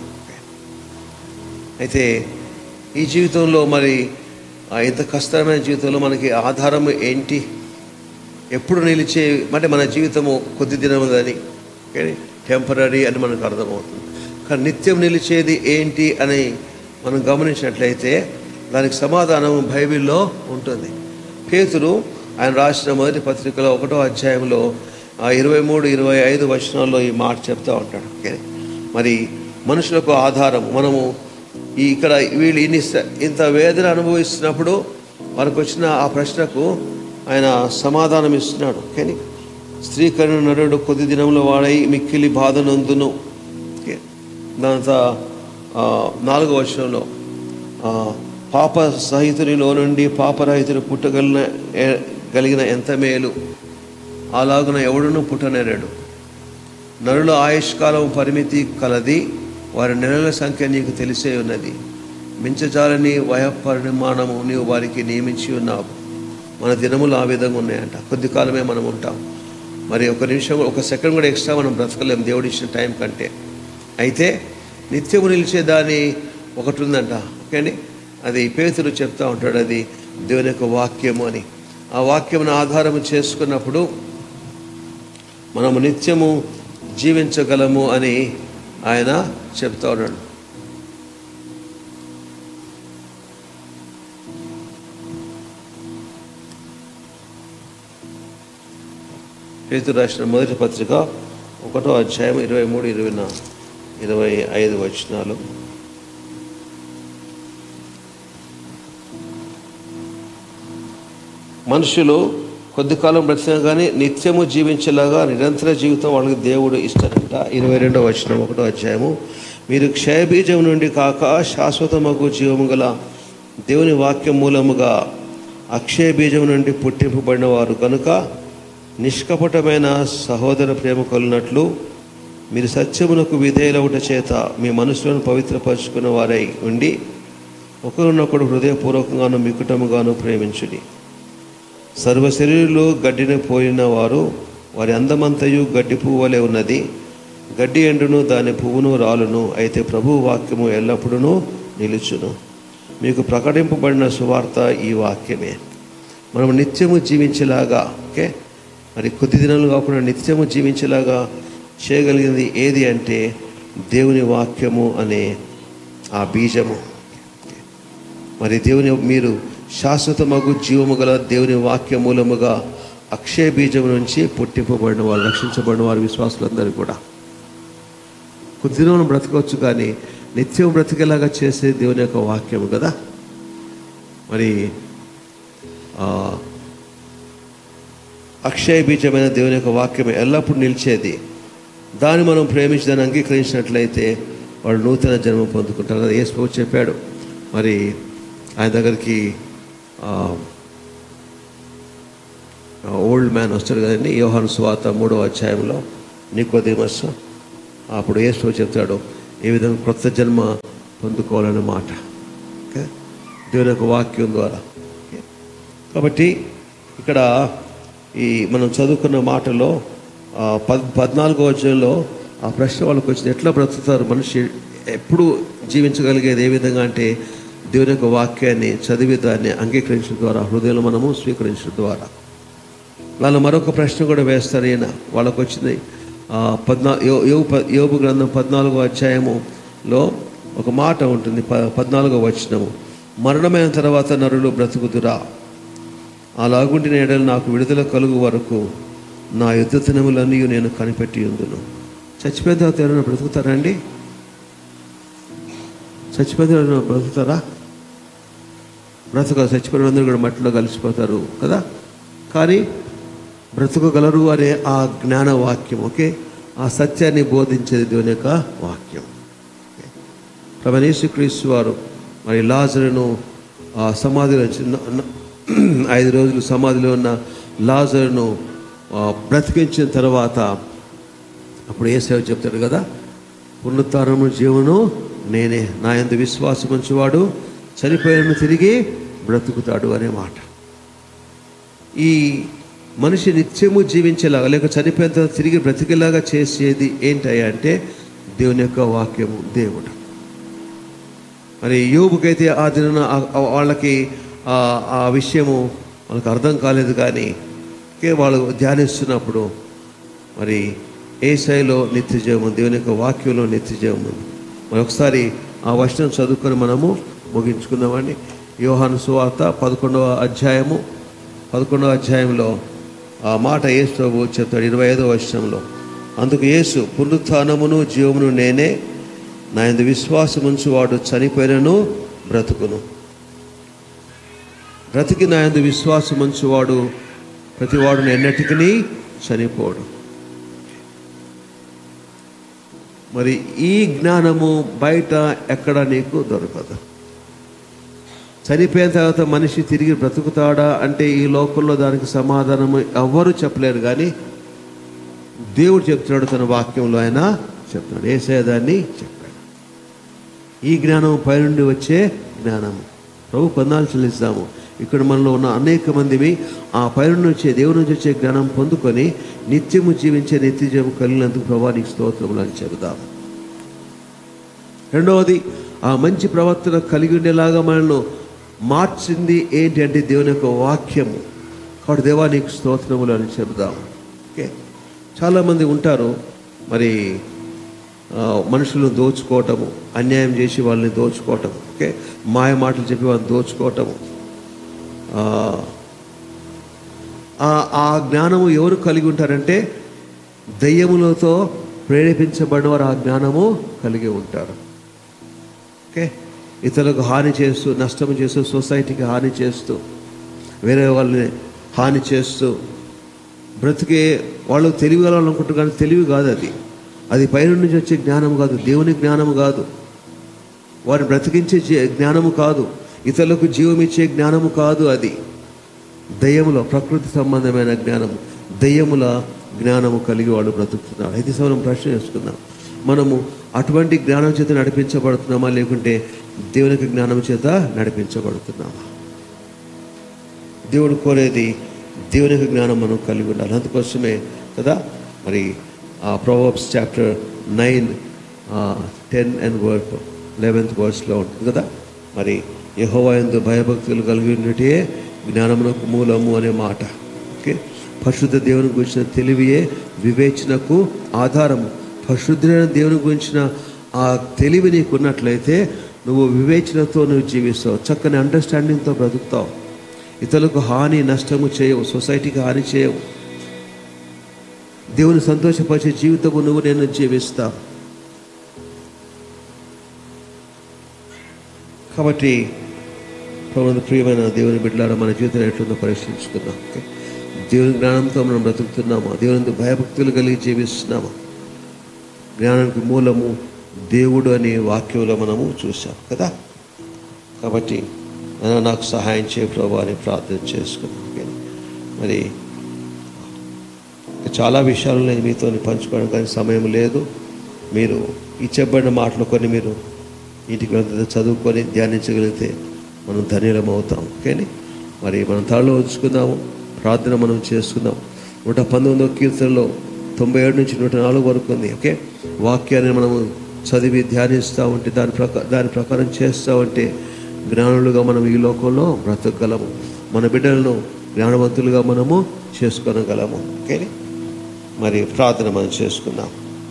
అయితే ఈ జీవితంలో మరి ఆ ఇంత కష్టమైన జీవితంలో మనకి ఆధారం ఏంటి ఎప్పుడు నిలిచే అంటే మన జీవితము కొద్ది దినములని టెంపరీ అని మనకు అర్థమవుతుంది కానీ నిత్యం నిలిచేది ఏంటి అని మనం గమనించినట్లయితే దానికి సమాధానం బైబిల్లో ఉంటుంది పేతురు ఆయన రాసిన మొదటి పత్రికలో ఒకటో అధ్యాయంలో ఆ ఇరవై మూడు ఇరవై ఐదు వచనాల్లో ఈ మాట చెప్తా ఉంటాడు ఓకే మరి మనుషులకు ఆధారం మనము ఈ ఇక్కడ వీళ్ళు ఇన్ని స- ఇంత వేదన అనుభవిస్తున్నప్పుడు వారికి వచ్చిన ఆ ప్రశ్నకు ఆయన సమాధానం ఇస్తున్నాడు కానీ స్త్రీ కరుణ నరుడు కొద్ది దినంలో వాడై మిక్కిలి బాధనందును ఓకే దాంతో ఆ, నాలుగో వచనంలో ఆ, పాప సహితునిలో నుండి పాపరహితుడు పుట్టగలిగిన ఏ- గలిగిన ఎంత మేలు అలాగున ఎవడును పుట్టనేరాడు నరుల ఆయుష్కాలం పరిమితి కలది వారి నెలల సంఖ్య నీకు తెలిసే ఉన్నది మించజాలని వయ పరిమాణము నీవు వారికి నియమించి ఉన్నావు మన దినములు ఆ విధంగా ఉన్నాయంట కొద్ది కాలమే మనం ఉంటాం మరి ఒక నిమిషం ఒక సెకండ్ కూడా ఎక్స్ట్రా మనం బ్రతకలేం దేవుడు ఇచ్చిన టైం కంటే అయితే నిత్యము నిలిచే దాని ఒకటి ఉందంట ఓకే అండి అది పేతురు చెప్తా ఉంటాడు అది దేవుని యొక్క వాక్యము అని ఆ వాక్యమును ఆధారము చేసుకున్నప్పుడు మనము నిత్యము జీవించగలము అని ఆయన చెప్తా ఉన్నాడు పేతురు రాసిన మొదటి పత్రిక ఒకటో అధ్యాయం ఇరవై మూడు ఇరవై నా ఇరవై ఐదు వచనాలు మనుషులు కొద్ది కాలం బ్రతికినా కానీ నిత్యము జీవించేలాగా నిరంతర జీవితం వాళ్ళకి దేవుడు ఇస్తారంట ఇరవై రెండో వచనం ఒకటో అధ్యాయము మీరు క్షయబీజం నుండి కాక శాశ్వతమగు జీవము గల దేవుని వాక్యం మూలముగా అక్షయ బీజం నుండి పుట్టింపబడిన వారు కనుక నిష్కపటమైన సహోదర ప్రేమ కలిగినట్లు మీరు సత్యమునకు విధేయులవుట చేత మీ మనసులను పవిత్రపరుచుకున్న వారై ఉండి ఒకరినొకడు హృదయపూర్వకంగాను మికుటముగాను ప్రేమించుడి సర్వ శరీరులు గడ్డిన పోయిన వారు వారి అందమంతయు గడ్డి పువ్వు వలె ఉన్నది గడ్డి ఎండును దాని పువ్వును రాలును అయితే ప్రభు వాక్యము ఎల్లప్పుడూ నిలుచును మీకు ప్రకటింపబడిన సువార్త ఈ వాక్యమే మనం నిత్యము జీవించేలాగా ఓకే మరి కొద్ది దినాలు కాకుండా నిత్యము జీవించేలాగా చేయగలిగింది ఏది అంటే దేవుని వాక్యము అనే ఆ బీజము మరి దేవుని మీరు శాశ్వతమగు జీవము గల దేవుని వాక్య మూలముగా అక్షయ బీజం నుంచి పుట్టింపబడిన వారు రక్షించబడిన వారు విశ్వాసులందరూ కూడా కొద్ది దినం బ్రతకవచ్చు కానీ నిత్యం బ్రతికేలాగా చేసే దేవుని యొక్క వాక్యము కదా మరి ఆ, అక్షయ బీజమైన దేవుని యొక్క వాక్యం ఎల్లప్పుడూ నిలిచేది దాన్ని మనం ప్రేమించి దాన్ని అంగీకరించినట్లయితే వాడు నూతన జన్మ పొందుకుంటారు కదా యేసు ప్రభు చెప్పాడు మరి ఆయన దగ్గరికి ఓల్డ్ మ్యాన్ వస్తాడు కదండి యోహాను స్వాత మూడవ అధ్యాయంలో నికోదేమస్ అప్పుడు యేసు ప్రభు చెప్తాడు ఏ విధంగా కొత్త జన్మ పొందుకోవాలనే మాట ఓకే దేవుని యొక్క వాక్యం ద్వారా ఓకే. కాబట్టి ఇక్కడ ఈ మనం చదువుకున్న మాటలో ఆ, పద్ పద్నాలుగో అధ్యాయంలో ఆ ప్రశ్న వాళ్ళకి వచ్చింది ఎట్లా బ్రతుకుతారు మనిషి ఎప్పుడు జీవించగలిగేది ఏ విధంగా అంటే దేవుని యొక్క వాక్యాన్ని చదివి దాన్ని అంగీకరించడం ద్వారా హృదయంలో మనము స్వీకరించడం ద్వారా వాళ్ళు మరొక ప్రశ్న కూడా వేస్తారు ఈయన వాళ్ళకు వచ్చింది ఆ, పద్నా యో- యోబు ప- యోబు గ్రంథం పద్నాలుగో అధ్యాయములో ఒక మాట ఉంటుంది ప పద్నాలుగో వచనము మరణమైన తర్వాత నరులు బ్రతుకుదురా అలాగుండిన ఎడలు నాకు విడుదల కలుగు వరకు నా యుద్ధ దినములన్నీ నేను కనిపెట్టి ఉందును చచ్చిపోయిన తర్వాత ఎవరైనా బ్రతుకుతారా అండి చచ్చిపోయిన తర్వాత ఎవరైనా బ్రతుకుతారా బ్రతక చచ్చిపోయిన అందరూ కూడా మట్టిలో కలిసిపోతారు కదా కానీ బ్రతకగలరు అనే ఆ జ్ఞాన వాక్యం ఓకే ఆ సత్యాన్ని బోధించేది దేవుని యొక్క వాక్యం క్రీస్తు వారు మరి లాజరును ఆ సమాధిలో చిన్న న- ఐదు రోజులు సమాధిలో ఉన్న లాజరును ఆ, బ్రతికించిన తర్వాత అప్పుడు ఏ సేవ చెప్తాడు కదా పునరుత్నము జీవను నేనే నా ఎందు విశ్వాసం ఉంచేవాడు చనిపోయిన తిరిగి బ్రతుకుతాడు అనే మాట ఈ మనిషి నిత్యము జీవించేలాగా లేక చనిపోయిన తర్వాత తిరిగి బ్రతికేలాగా చేసేది ఏంటయ్యా అంటే దేవుని యొక్క వాక్యము దేవుడు మరి యోబుకైతే ఆ దిన వాళ్ళకి ఆ ఆ విషయము వాళ్ళకి అర్థం కాలేదు కానీ కే వాళ్ళు ధ్యానిస్తున్నప్పుడు మరి ఏ శైలో నిత్య జీవం ఉంది దేవుని యొక్క వాక్యంలో నిత్య జీవం ఉంది మరి ఒకసారి ఆ వచనం చదువుకొని మనము ముగించుకుందామండి యోహాను సువార్త పదకొండవ అధ్యాయము పదకొండవ అధ్యాయంలో ఆ మాట యేసు ప్రభు చెప్తాడు ఇరవై ఐదవ వచనంలో అందుకు యేసు పునరుత్నమును జీవమును నేనే నా ఎందు విశ్వాసముంచు వాడు చనిపోయినను బ్రతుకును బ్రతికి నా ఎందు విశ్వాసముంచు వాడు ప్రతివాడు ఎన్నటికీ చనిపోడు మరి ఈ జ్ఞానము బయట ఎక్కడ నీకు దొరకదు చనిపోయిన తర్వాత మనిషి తిరిగి బ్రతుకుతాడా అంటే ఈ లోకంలో దానికి సమాధానం ఎవ్వరూ చెప్పలేరు కానీ దేవుడు చెప్తున్నాడు తన వాక్యంలో ఆయన చెప్తున్నాడు ఏసయ్య దాన్ని చెప్పాడు ఈ జ్ఞానం పైనుండి వచ్చే జ్ఞానము ప్రభు పొందాలు చెల్లిస్తాము ఇక్కడ మనలో ఉన్న అనేక మందివి ఆ పైనుండి వచ్చే దేవుడి నుంచి వచ్చే జ్ఞానం పొందుకొని నిత్యము జీవించే నిత్య జీవం కలిగినందుకు ప్రభా నీకు స్తోత్రములు అని చెబుదాము రెండవది ఆ మంచి ప్రవర్తన కలిగి ఉండేలాగా మనల్ని మార్చింది ఏంటి అంటే దేవుని యొక్క వాక్యము కాబట్టి దేవా నీకు స్తోత్రములు అని చెబుదాం ఓకే చాలామంది ఉంటారు మరి ఆ, మనుషులను దోచుకోవటము అన్యాయం చేసి వాళ్ళని దోచుకోవటం ఓకే మాయ మాటలు చెప్పి వాళ్ళని దోచుకోవటము ఆ, ఆ- ఆ జ్ఞానము ఎవరు కలిగి ఉంటారంటే దయ్యములతో ప్రేరేపించబడిన వారు ఆ జ్ఞానము కలిగి ఉంటారు ఓకే ఇతరులకు హాని చేస్తూ నష్టం చేస్తూ సొసైటీకి హాని చేస్తూ వేరే వాళ్ళని హాని చేస్తూ బ్రతికే వాళ్ళు తెలివి గల వాళ్ళు అనుకుంటారు కానీ తెలివి కాదు అది అది పైన నుంచి వచ్చే జ్ఞానం కాదు దేవుని జ్ఞానము కాదు వారిని బ్రతికించే జీ- జ్ఞానము కాదు ఇతరులకు జీవం ఇచ్చే జ్ఞానము కాదు అది దయ్యముల ప్రకృతి సంబంధమైన జ్ఞానము దయ్యముల జ్ఞానము కలిగి వాడు బ్రతుకుతున్నాడు అయితే మనం ప్రశ్న చేసుకుందాం మనము అటువంటి జ్ఞానం చేత నడిపించబడుతున్నామా లేకుంటే దేవునికి జ్ఞానం చేత నడిపించబడుతున్నామా దేవుడు కోరేది దేవుని యొక్క జ్ఞానం మనం కలిగి ఉండాలి అందుకోసమే కదా మరి ఆ Proverbs chapter nine ten and word eleventh వర్స్లో ఉంటుంది కదా మరి యెహోవా యందు భయభక్తులు కలిగి ఉన్నటే జ్ఞానమునకు మూలము అనే మాట ఓకే పరిశుద్ధ దేవుని గురించిన తెలివియే వివేచనకు ఆధారము పరిశుద్ధుడైన దేవుని గురించిన ఆ తెలివి నీకు ఉన్నట్లయితే నువ్వు వివేచనతో నువ్వు జీవిస్తావు చక్కని అండర్స్టాండింగ్తో బ్రతుకుతావు ఇతరులకు హాని నష్టము చేయవు సొసైటీకి హాని చేయవు దేవుని సంతోషపరిచే జీవితము నువ్వు నేను జీవిస్తావు కాబట్టి ప్రభుత్వ ప్రియమైన దేవుని బిడ్డలారా మన జీవితం ఎట్లుందో పరీక్షించుకుందాం ఓకే దేవుని జ్ఞానంతో మనం బ్రతుకుతున్నామా దేవుని భయభక్తులు కలిగి జీవిస్తున్నామా జ్ఞానానికి మూలము దేవుడు అనే వాక్యంలో మనము చూసాం కదా కాబట్టి అయినా నాకు సహాయం చేయ ప్రభు అని ప్రార్థన చేసుకున్నాం ఓకే మరి ఇంకా చాలా విషయాలు నేను మీతో పంచుకోవడం కానీ సమయం లేదు మీరు ఇచ్చబడిన మాటలు కొన్ని మీరు ఇంటికి వెళ్తే చదువుకొని ధ్యానించగలిగితే మనం ధన్యులం అవుతాం ఓకేని మరి మనం తలలో ఉంచుకుందాము ప్రార్థన మనం చేసుకుందాం నూట పంతొమ్మిదో కీర్తనలో తొంభై ఏడు నుంచి నూట నాలుగు వరకు ఉంది ఓకే వాక్యాన్ని మనము చదివి ధ్యానిస్తూ ఉంటే దాని ప్రకా దాని ప్రకారం చేస్తూ ఉంటే జ్ఞానులుగా మనం ఈ లోకంలో బ్రతకగలము మన బిడ్డలను జ్ఞానవంతులుగా మనము చేసుకోనగలము ఓకే మరి ప్రార్థన మనం చేసుకుందాం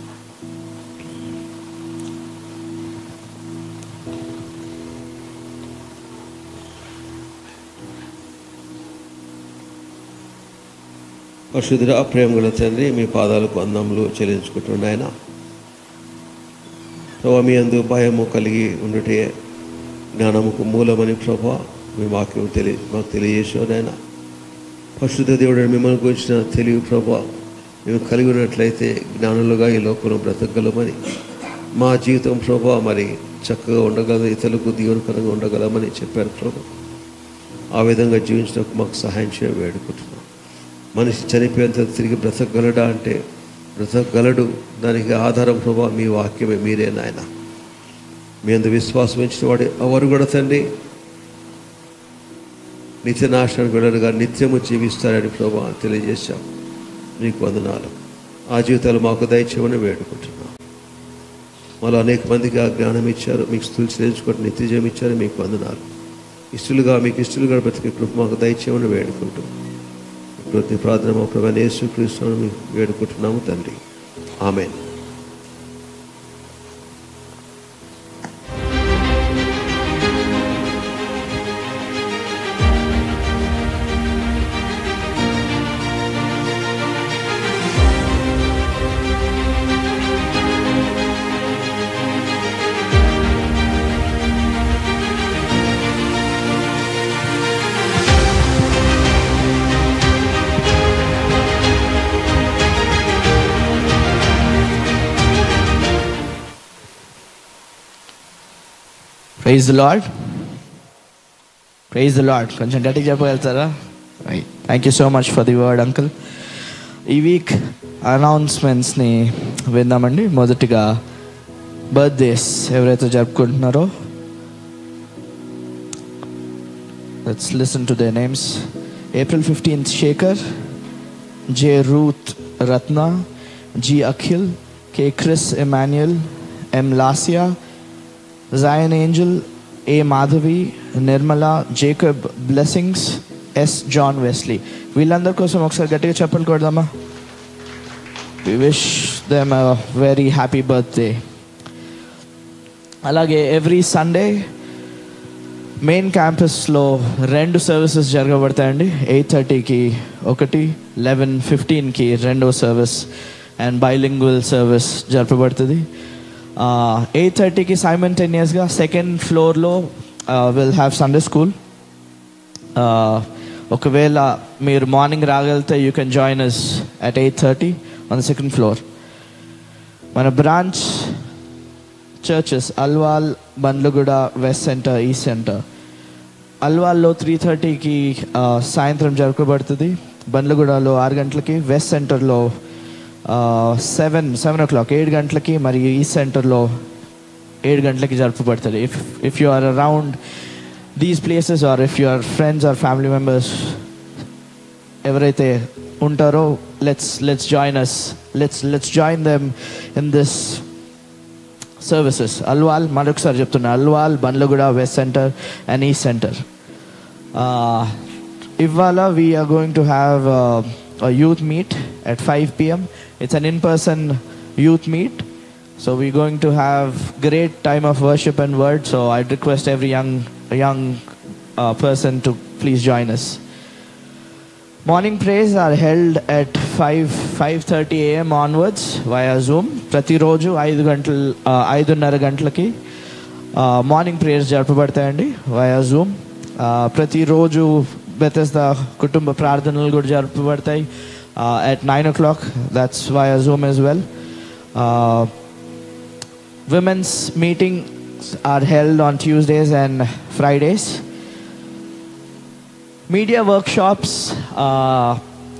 పరిశుద్ధుడ ప్రేమగల తండ్రి మీ పాదాలకు అందములు చెల్లించుకుంటున్న ఆయన ప్రభా మీ అందు భయము కలిగి ఉండుటే జ్ఞానముకు మూలమని ప్రభా మీ వాక్యం తెలియ మాకు తెలియజేసావు నాయన పరిశుద్ధ దేవుడు మిమ్మల్ని గురించిన తెలివి ప్రభా మేము కలిగి ఉన్నట్లయితే జ్ఞానులుగా ఈ లోకంలో బ్రతకగలమని మా జీవితం ప్రభా మరి చక్కగా ఉండగలదు ఇతరులకు దీవనకరంగా ఉండగలమని చెప్పారు ప్రభా ఆ విధంగా జీవించడానికి మాకు సహాయం చేయ వేడుకుంటున్నాం మనిషి చనిపోయేంత తిరిగి బ్రతకగలడా అంటే బ్రతకగలడు దానికి ఆధారం ప్రభా మీ వాక్యమే మీరే నాయన మీ అందు విశ్వాసం ఇచ్చిన వాడు ఎవరు కూడా తండ్రి నిత్య నాశనానికి వెళ్ళడుగా నిత్యము జీవిస్తారని ప్రభా తెలియజేశాం నీకు వందనాలు ఆ జీవితాలు మాకు దయచేయమని వేడుకుంటున్నాం మళ్ళీ అనేక మందికి ఆ జ్ఞానం ఇచ్చారు మీకు స్థులు చేయించుకోవడం నిత్య జీవం ఇచ్చారు మీకు వందనాలు ఇష్టలుగా మీకు ఇష్టలుగా బ్రతికే కృప మాకు దయచేయమని వేడుకుంటూ ప్రతి ప్రార్థన మా ప్రభాని యేసు క్రీస్తుని వేడుకుంటున్నాము తండ్రి amen praise the lord praise the lord కొంచెం గట్టిగా చెప్పగలుగుతారా right thank you so much for the word uncle ఈ వీక్ అనౌన్స్మెంట్స్ని విందామండి మొదటిగా బర్త్డేస్ ఎవరైతే జరుపుకుంటున్నారో let's listen to the names April fifteenth Shekhar J Ruth Ratna G Akhil K Chris Emmanuel M Lasya Zion Angel, A. Madhavi, Nirmala, Jacob, Blessings, S John Wesley వీళ్ళందరి కోసం ఒకసారి గట్టిగా చెప్పలు కొడదామా we wish them very happy birthday అలాగే every Sunday main క్యాంపస్లో రెండు services జరగబడతాయండి eight థర్టీకి ఒకటి లెవెన్ ఫిఫ్టీన్కి రెండో సర్వీస్ అండ్ బైలింగ్వల్ సర్వీస్ జరపబడుతుంది ఎయిట్ థర్టీకి సైమంటేనియస్గా సెకండ్ ఫ్లోర్లో విల్ హ్యావ్ సండే స్కూల్ ఒకవేళ మీరు మార్నింగ్ రాగలిగితే you can join us at eight thirty on the second floor మన branch churches Alwal Bandlaguda west centre east centre అల్వాల్లో త్రీ థర్టీకి సాయంత్రం జరగబడుతుంది బండ్లగూడలో ఆరు గంటలకి వెస్ట్ సెంటర్లో సెవెన్ సెవెన్ ఓ క్లాక్ ఏడు గంటలకి మరియు ఈస్ట్ సెంటర్లో ఏడు గంటలకి జరపబడుతుంది if if you are around these places or if you are friends or family members ఎవరైతే ఉంటారో let's let's join us let's let's join them in this services Alwal మరొకసారి చెప్తున్నా Alwal Bandlaguda west centre and east centre ఇవాళ we are going to have youth meet at five PM it's an in person youth meet So we're going to have great time of worship and word. So I'd request every young young uh, person to please join us. Morning prayers are held at 5 5:30 a.m. onwards via Zoom. ప్రతిరోజు ఐదు గంటల ఐదున్నర గంటలకి morning prayers జరపబడతాయండి via Zoom ప్రతిరోజు Bethesda కుటుంబ ప్రార్థనలు కూడా జరపబడతాయి at nine o'clock that's via Zoom as well women's meetings are held on Tuesdays and Fridays. Media workshops uh,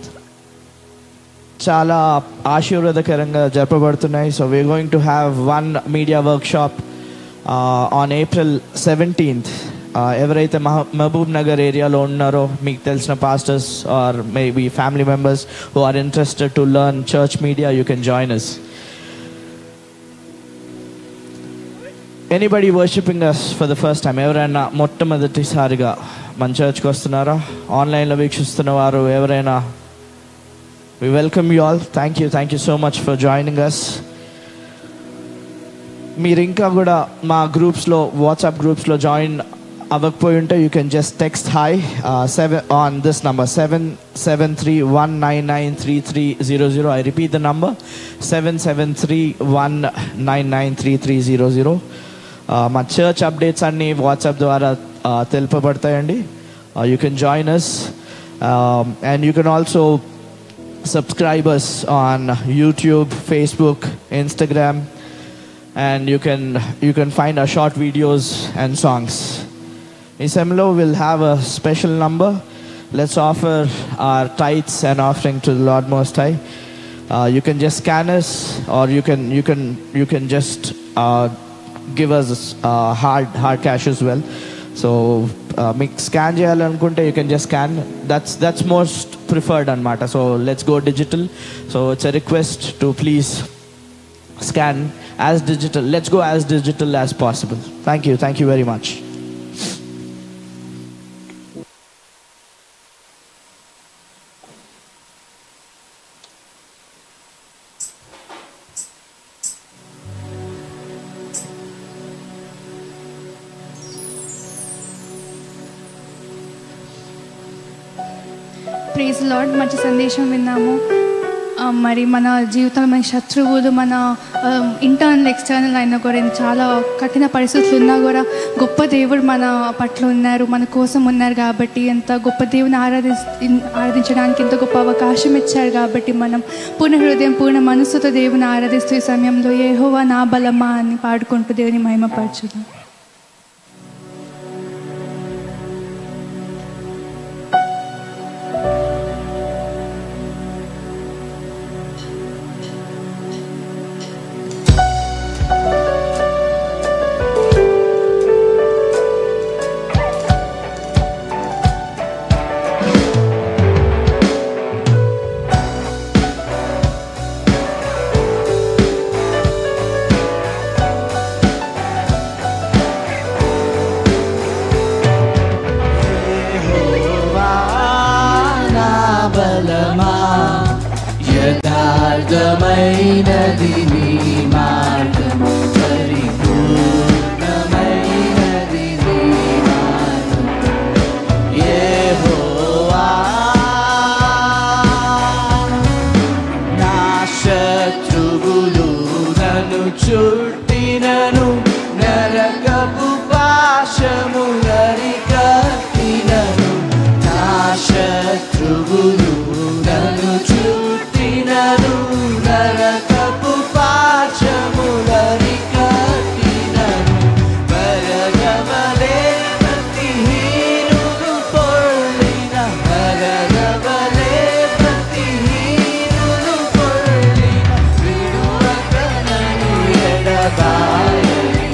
చాలా ఆశీర్వాదకరంగా జరపబడుతున్నాయి so we are going to have one media workshop on April seventeenth ఎవరైతే మహ Mahabubnagar ఏరియాలో ఉన్నారో మీకు తెలిసిన pastors or maybe family members who are interested to learn church media you can join us anybody worshipping us for the first time ఎవరైనా మొట్టమొదటిసారిగా మన చర్చ్కి వస్తున్నారా ఆన్లైన్లో వీక్షిస్తున్న వారు ఎవరైనా we welcome you all thank you thank you so much for joining us మీరు ఇంకా కూడా మా గ్రూప్స్లో వాట్సాప్ గ్రూప్స్లో జాయిన్ అవ్వకపోయి ఉంటే you can just text hi seven on this number seven seven three one nine nine three three zero zero I repeat the number seven seven three one nine nine three three zero zero మా church updates అన్నీ WhatsApp ద్వారా uh, తెలుపబడతాయండి you can join us and you can also subscribe us on YouTube, Facebook, Instagram, and you can you can find our short videos and songs. In Semlo, we'll have a special number. Let's offer our tithes and offering to the Lord Most High. Uh, you can just scan us, or you can you can you can just uh, give us uh, hard hard cash as well. So మీకు scan చేయాలనుకుంటే you can just scan that's that's most preferred అనమాట so let's go digital so it's a request to please scan as digital let's go as digital as possible thank you thank you very much please Lord మంచి సందేశం విన్నాము ఆ, మరి మన జీవితంలో మన శత్రువులు మన ఇంటర్నల్ ఎక్స్టర్నల్ అయినా కూడా చాలా కఠిన పరిస్థితులు ఉన్నా కూడా గొప్ప దేవుడు మన పట్ల ఉన్నారు మన కోసం ఉన్నారు కాబట్టి ఎంత గొప్ప దేవుని ఆరాధి ఆరాధించడానికి ఎంత గొప్ప అవకాశం ఇచ్చారు కాబట్టి మనం పూర్ణ హృదయం పూర్ణ మనసుతో దేవుని ఆరాధిస్తూ ఈ సమయంలో ఏహోవా నా బలమా అని పాడుకుంటూ దేవుని మహిమపరచుదాం నా బలమా యథార్థమైనది నీ మార్గం పరిపూర్ణమైనది నీ మార్గం యెహోవా నా శత్రువులు నన్ను చుట్టినను నరకపు పాశములరి కట్టినను నా శత్రువులు నన్ను చుట్టినను నరకపు పాశములరి కట్టినను వరగవలే ప్రతిహీనులు పొర్లిన వరగవలే ప్రతిహీనులు పొర్లిన విడువకనను ఎడబాయని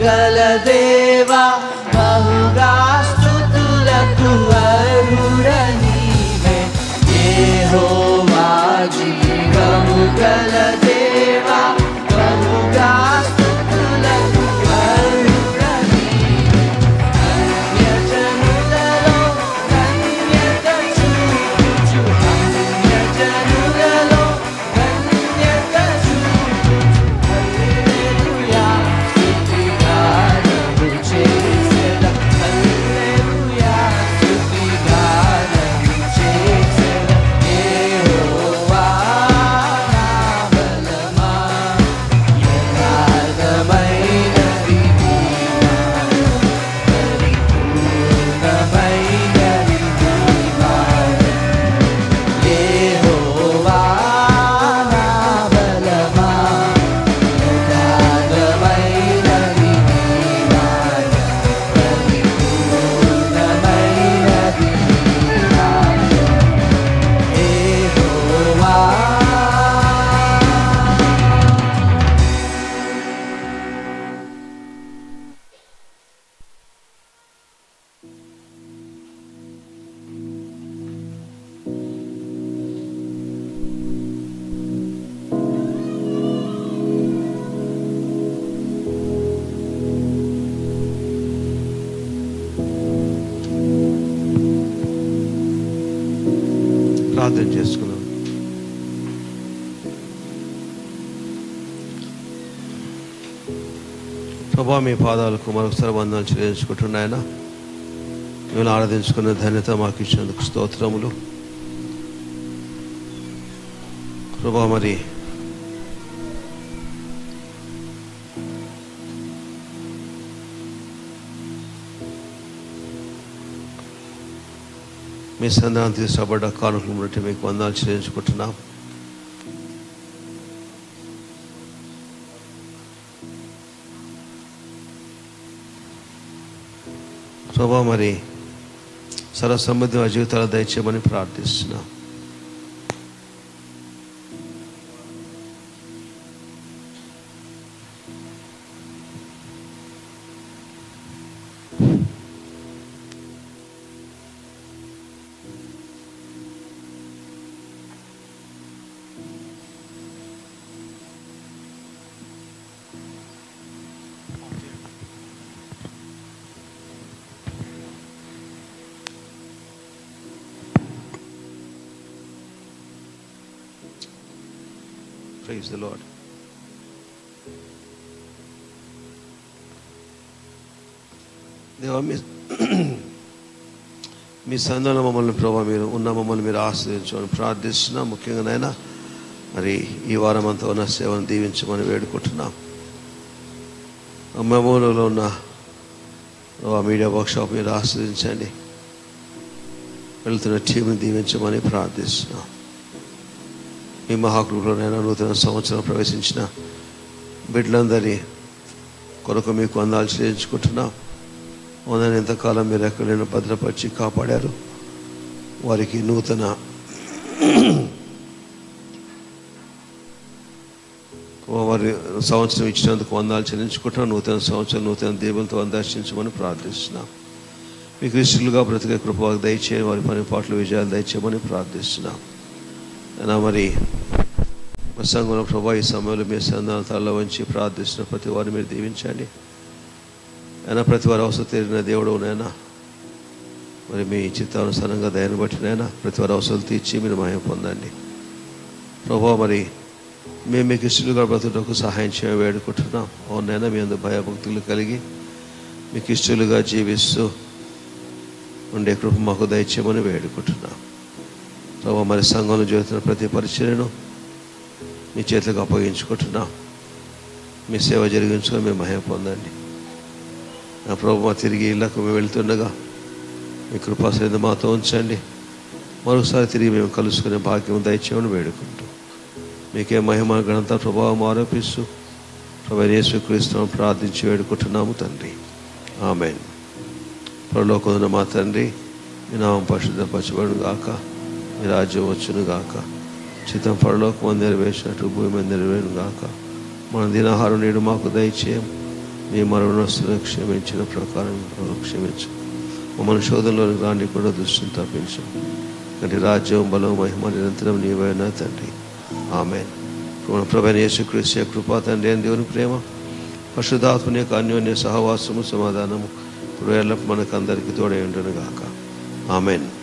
గల దేవా బహుగా స్తుతులకు అర్హుడ నీవే యెహోవా జీవము గల దేవా బహుగా స్తుతులకు అర్హుడ నీవే అన్యజనులలో ధన్యత చూపుచు అన్యజనులలో ధన్యత చూపుచు హల్లెలూయా స్తుతిగానము చేసెద హల్లెలూయా స్తుతిగానము చేసెద యెహోవా నా బలమా యథార్థమైనది నీ మార్గం. పరిపూర్ణమైనది నీ మార్గం. యెహోవా నా బలమా యథార్థమైనది నీ మార్గం. పరిపూర్ణమైనది నీ మార్గం. యెహోవా ప్రార్థన చేసుకున్నాం ప్రభా మీ పాదాలకు మరొకసారి వందనాలు చెల్లించుకుంటున్నాయన మిమ్మల్ని ఆరాధించుకున్న ధన్యత మాకు ఇచ్చినందుకు స్తోత్రములు ప్రభా మరి మీ సంధానం తీసుకురాబడ్డ కానుకలు బట్టి మీకు వందనాలు చెల్లించుకుంటున్నాం ప్రభా మరి సర్వసమ్మతి మా జీవితాలు దయచేయమని ప్రార్థిస్తున్నాం Praise the Lord. దేవా మీ మీ సంధానం మమ్మల్ని ప్రభావ మీరు ఉన్న మమ్మల్ని మీరు ఆశ్రయించమని ప్రార్థిస్తున్నాం ముఖ్యంగా నాయన మరి ఈ వారం అంతా ఉన్న సేవను దీవించమని వేడుకుంటున్నాం మెమోలో ఉన్న ప్రభావ మీడియా వర్క్షాప్ మీరు ఆశ్రయించండి వెళ్తున్న టీంని దీవించమని ప్రార్థిస్తున్నాం మీ మహాకృపలోనైనా నూతన సంవత్సరం ప్రవేశించిన బిడ్డలందరి కొరకు మీకు అందాలు చేయించుకుంటున్నాం వందని ఎంతకాలం మీరు ఎక్కడైనా భద్రపరిచి కాపాడారు వారికి నూతన వారి సంవత్సరం ఇచ్చినందుకు వందాలు చెల్లించుకుంటున్నాం నూతన సంవత్సరం నూతన దేవులతో అందర్శించమని ప్రార్థిస్తున్నాం మీ క్రిస్తులుగా బ్రతికే కృప దయచేయని వారి పని పాటలు విజయాలు దయచేయమని ప్రార్థిస్తున్నాం అయినా మరి మా సంఘంలో ప్రభా ఈ సమయంలో మీ సంధాన తలలో వంచి ప్రార్థిస్తున్న ప్రతి వారిని మీరు దీవించండి అయినా ప్రతి వారి అవసరం తీరిన దేవుడు నైనా మరి మీ చిత్తానుసారంగా దయను బట్టినైనా ప్రతి వారి అవసరాలు తీర్చి మీరు మహిమ పొందండి ప్రభా మరి మేము మీకు ఇష్టలుగా బ్రతుటకు సహాయం చేయ వేడుకుంటున్నాం అవునైనా మీ అందరు భయభక్తులు కలిగి మీకు ఇష్టలుగా జీవిస్తూ ఉండే కృప మాకు దయచేయమని వేడుకుంటున్నాం ప్రభావ మరి సంఘంలో జరుగుతున్న ప్రతి పరిచర్యను మీ చేతులకు అప్పగించుకుంటున్నాం మీ సేవ జరిగించుకొని మేము మహిమ పొందండి నా ప్రభు మా తిరిగి ఇళ్ళకు మేము వెళ్తుండగా మీ కృపాశ్రద్ధ మాతో ఉంచండి మరొకసారి తిరిగి మేము కలుసుకునే భాగ్యం దయచేయమని వేడుకుంటాం మీకే మహిమ ఘనత ప్రభావం ఆరోపిస్తూ ప్రభు యేసు క్రీస్తును ప్రార్థించి వేడుకుంటున్నాము తండ్రి ఆమెన్ పరలోకమున మా తండ్రి మీ నామం పరిశుద్ధపరచబడును గాక మీ రాజ్యం వచ్చును గాక చిత్తం పరలోకం నెరవేర్చినట్టు భూమి మీద నెరవేరును గాక మన దినాహారం నేడు మాకు దయచేయం నీ మరణస్తులను క్షమించిన ప్రకారం మమ్మల్ని క్షమించు మమ్మల్ని శోధనలోని రాని కూడా దృష్టిని తప్పించు అంటే రాజ్యం బలం మహిమ నిరంతరం నీవైనా తండ్రి ఆమె మన ప్రభైన యేసుక్రీస్తు యొక్క కృపా తండ్రి అయిన దేవుని ప్రేమ పరిశుద్ధాత్మని యొక్క అన్యోన్య సహవాసము సమాధానము ఇప్పుడు ఎల్లప్పుడు మనకు అందరికీ తోడై ఉండను గాక ఆమెన్